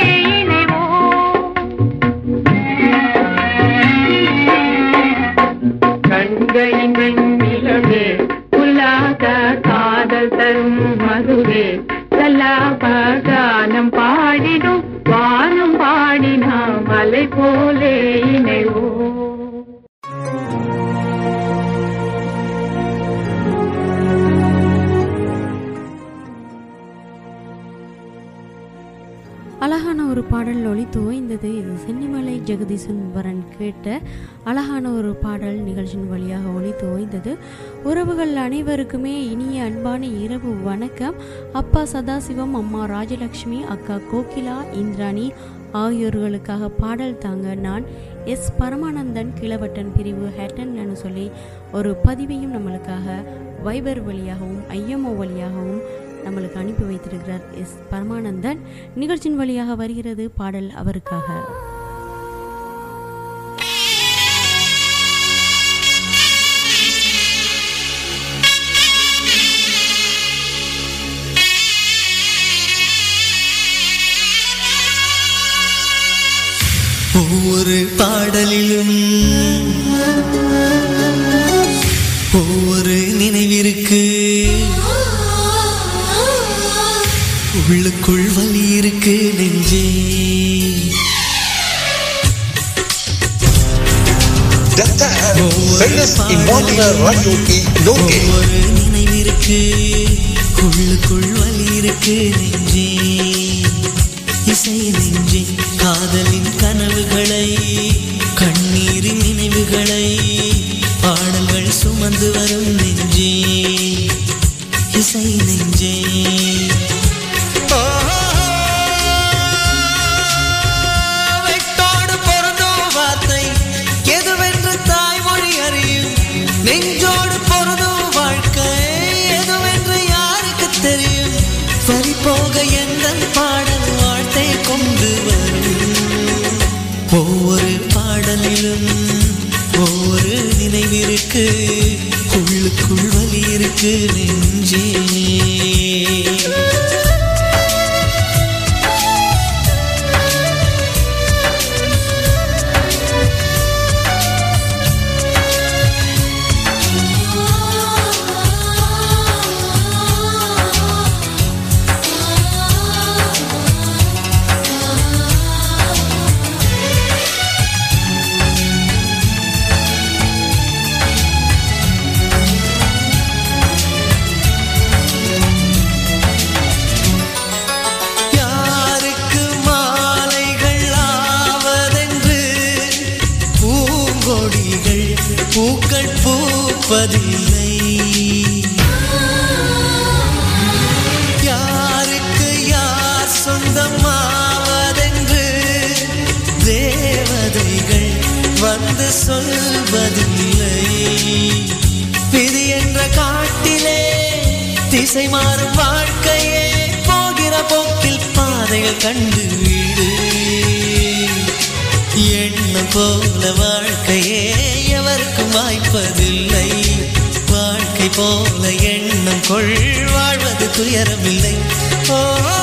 கண்களின் வெண்ணிலவே உல்லாத காதல் தரும் மதுவே சல்லாப கானம் பாடிடும் வானம் பாடினா மலை போலே இணைவோ அழகான ஒரு பாடல் ஒளி துவைந்தது இது சென்னிமலை ஜெகதீசன் வரன் கேட்ட அழகான ஒரு பாடல் நிகழ்ச்சியின் வழியாக ஒளி துவைந்தது உறவுகள் அனைவருக்குமே இனிய அன்பான இரவு வணக்கம் அப்பா சதாசிவம் அம்மா ராஜலக்ஷ்மி அக்கா கோகிலா இந்திராணி ஆகியோர்களுக்காக பாடல் தாங்க நான் எஸ் பரமானந்தன் கிளவட்டன் பிரிவு ஹேட்டன்லன்னு சொல்லி ஒரு பதிவையும் நம்மளுக்காக வைபர் வழியாகவும் ஐஎம்ஓ வழியாகவும் நம்மளுக்கு அனுப்பி வைத்திருக்கிறார் எஸ் பரமானந்தன் நிகழ்ச்சியின் வழியாக வருகிறது பாடல் அவருக்காக ஒவ்வொரு பாடலிலும் ஒவ்வொரு நினைவிற்கு உள்ளுக்குள் வலி இருக்கு நெஞ்சே ஒவ்வொரு நினைவிற்கு உள்ளுக்குள் வலி இருக்கு நெஞ்சே இசை நெஞ்சே காதலின் கனவுகளை கண்ணீரின் நினைவுகளை பாடல்கள் சுமந்து வரும் நெஞ்சே இசை நெஞ்சே வெட்டோடு பொருந்தும் வார்த்தை எதுவென்று தாய்மொழி அறியும் நெஞ்சோடு பொருந்தும் வாழ்க்கை எதுவென்று யாருக்கு தெரியும் வரி போக எந்த பாடல் வாழ்த்தை கொண்டு வரும் ஒவ்வொரு பாடலிலும் ஒவ்வொரு நினைவிற்கு உள்ளுக்குள் வலி இருக்கு நெஞ்சே யாருக்கு மாலைகள் ஆவதென்று பூங்கொடிகள் பூக்கள் பூப்பதில்லை யாருக்கு யார் சொந்தமாவதென்று தேவதைகள் வந்து சொல்வதில்லை விதி என்ற காட்டிலே திசை மாறும் வாழ்க்கையே போகிற போக்கில் பாதைகள் கண்டு வீடு எண்ணம் போல வாழ்க்கையே எவருக்கும் வாய்ப்பதில்லை வாழ்க்கை போல எண்ணம் கொள் வாழ்வது துயரமில்லை ஓ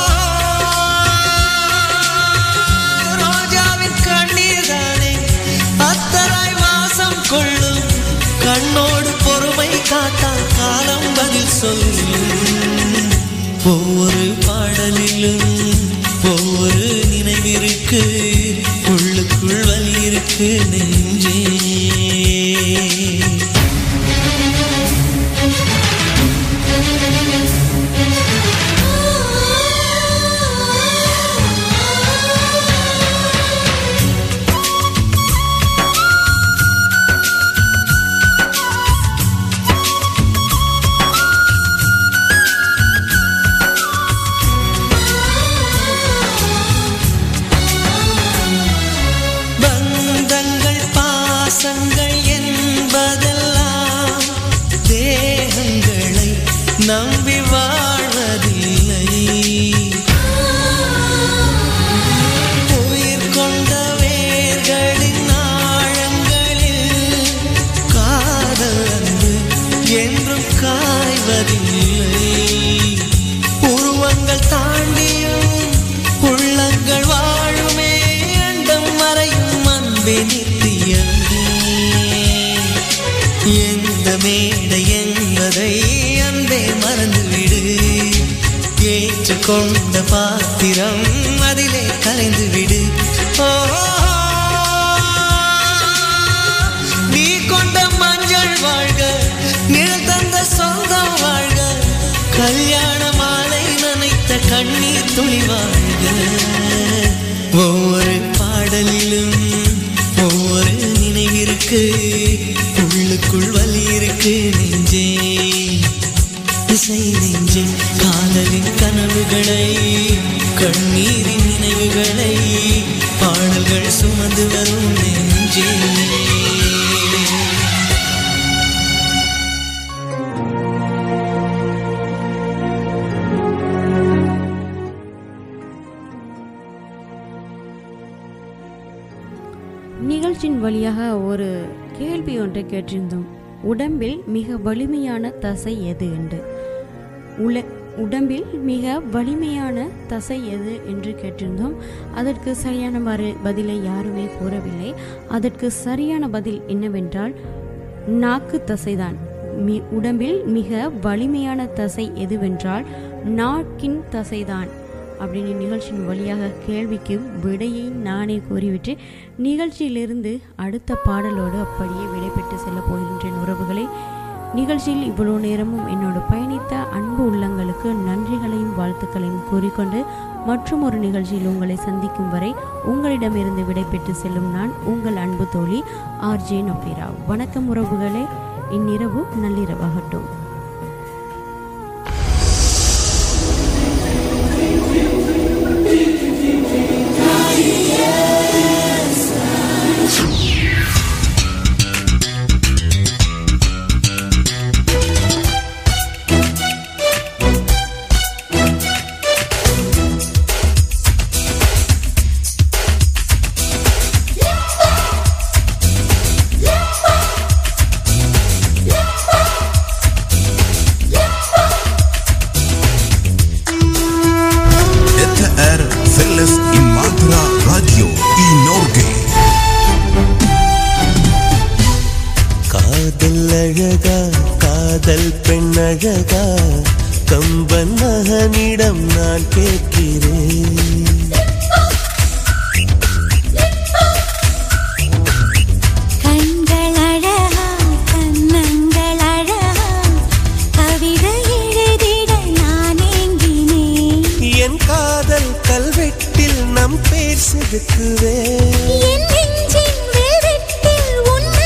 ரோஜாவின் கண்ணீர் தானே அத்தராய் வாசம் கொள்ளும் கண்ணோடு பொறுமை காத்தால் காலம் பதில் சொல்லும் ஒவ்வொரு பாடலிலும் ஒவ்வொரு நினைவிற்கு உள்ளுக்குள் வலி இருக்கு நெஞ்சே பந்தங்கள் பாசங்கள் என்பதெல்லாம் தேகங்களை நம்பி வாழ்வதில்லை உயிர் கொண்ட வேர்களின் ஆழங்களில் காதல் அன்பு என்றும் காய்வதில்லை உருவங்கள் தாண்டியும் உள்ளங்கள் வாழுமே அண்டம் மறையும் அன்பே நித்தியமே எந்த மேடை என்பதை அன்பே மறந்துவிடு ஏற்றுக்கொண்ட பாத்திரம் அதிலே கலைந்து விடு ஓ நீ கொண்ட மஞ்சள் வாழ்க நிழல் தந்த சொந்தம் வாழ்க கல்யாண மாலை நனைத்த கண்ணீர் துளி வாழ்க ஒவ்வொரு பாடலிலும் ஒவ்வொரு நினைவிற்கு உள்ளுக்குள் வலி இருக்கு நெஞ்சே இசை நெஞ்சே காதலின் கனவுகளை கண்ணீரின் நினைவுகளை பாடல்கள் சுமந்து வரும் நெஞ்சே நிகழ்ச்சியின் வழியாக ஒரு கேள்வி ஒன்றை கேட்டிருந்தோம் உடம்பில் மிக வலிமையான தசை எது என்று உல உடம்பில் மிக வலிமையான தசை எது என்று கேட்டிருந்தோம் அதற்கு சரியான மறு- பதிலை யாருமே கூறவில்லை அதற்கு சரியான பதில் என்னவென்றால் நாக்கு தசைதான் மி உடம்பில் மிக வலிமையான தசை எதுவென்றால் நாக்கின் தசைதான் அப்படின்னு நிகழ்ச்சியின் வழியாக கேள்விக்கு விடையை நானே கூறிவிட்டு நிகழ்ச்சியிலிருந்து அடுத்த பாடலோடு அப்படியே விடைபெற்று செல்ல போகின்றேன் உறவுகளே நிகழ்ச்சியில் இவ்வளவு நேரமும் என்னோடு பயணித்த அன்பு உள்ளங்களுக்கு நன்றிகளையும் வாழ்த்துக்களையும் கூறிக்கொண்டு மற்றும் ஒரு நிகழ்ச்சியில் உங்களை சந்திக்கும் வரை உங்களிடமிருந்து விடைபெற்று செல்லும் நான் உங்கள் அன்பு தோழி ஆர்ஜே நஃபீரா வணக்கம் உறவுகளே இந்நிரவு நள்ளிரவாகட்டும் Detta är Felles Imatra Radio i Norge. காதல் அழகா காதல் பெண் அழகா கம்பன் மகனிடம் நான் கேட்கிறேன் கண்கள் அழகா கண்ணங்கள் அழகா கவிதை எழுதிட நான் ஏங்கினேன் என் காதல் கல்வெட்டில் நம் பேர் செதுக்குவே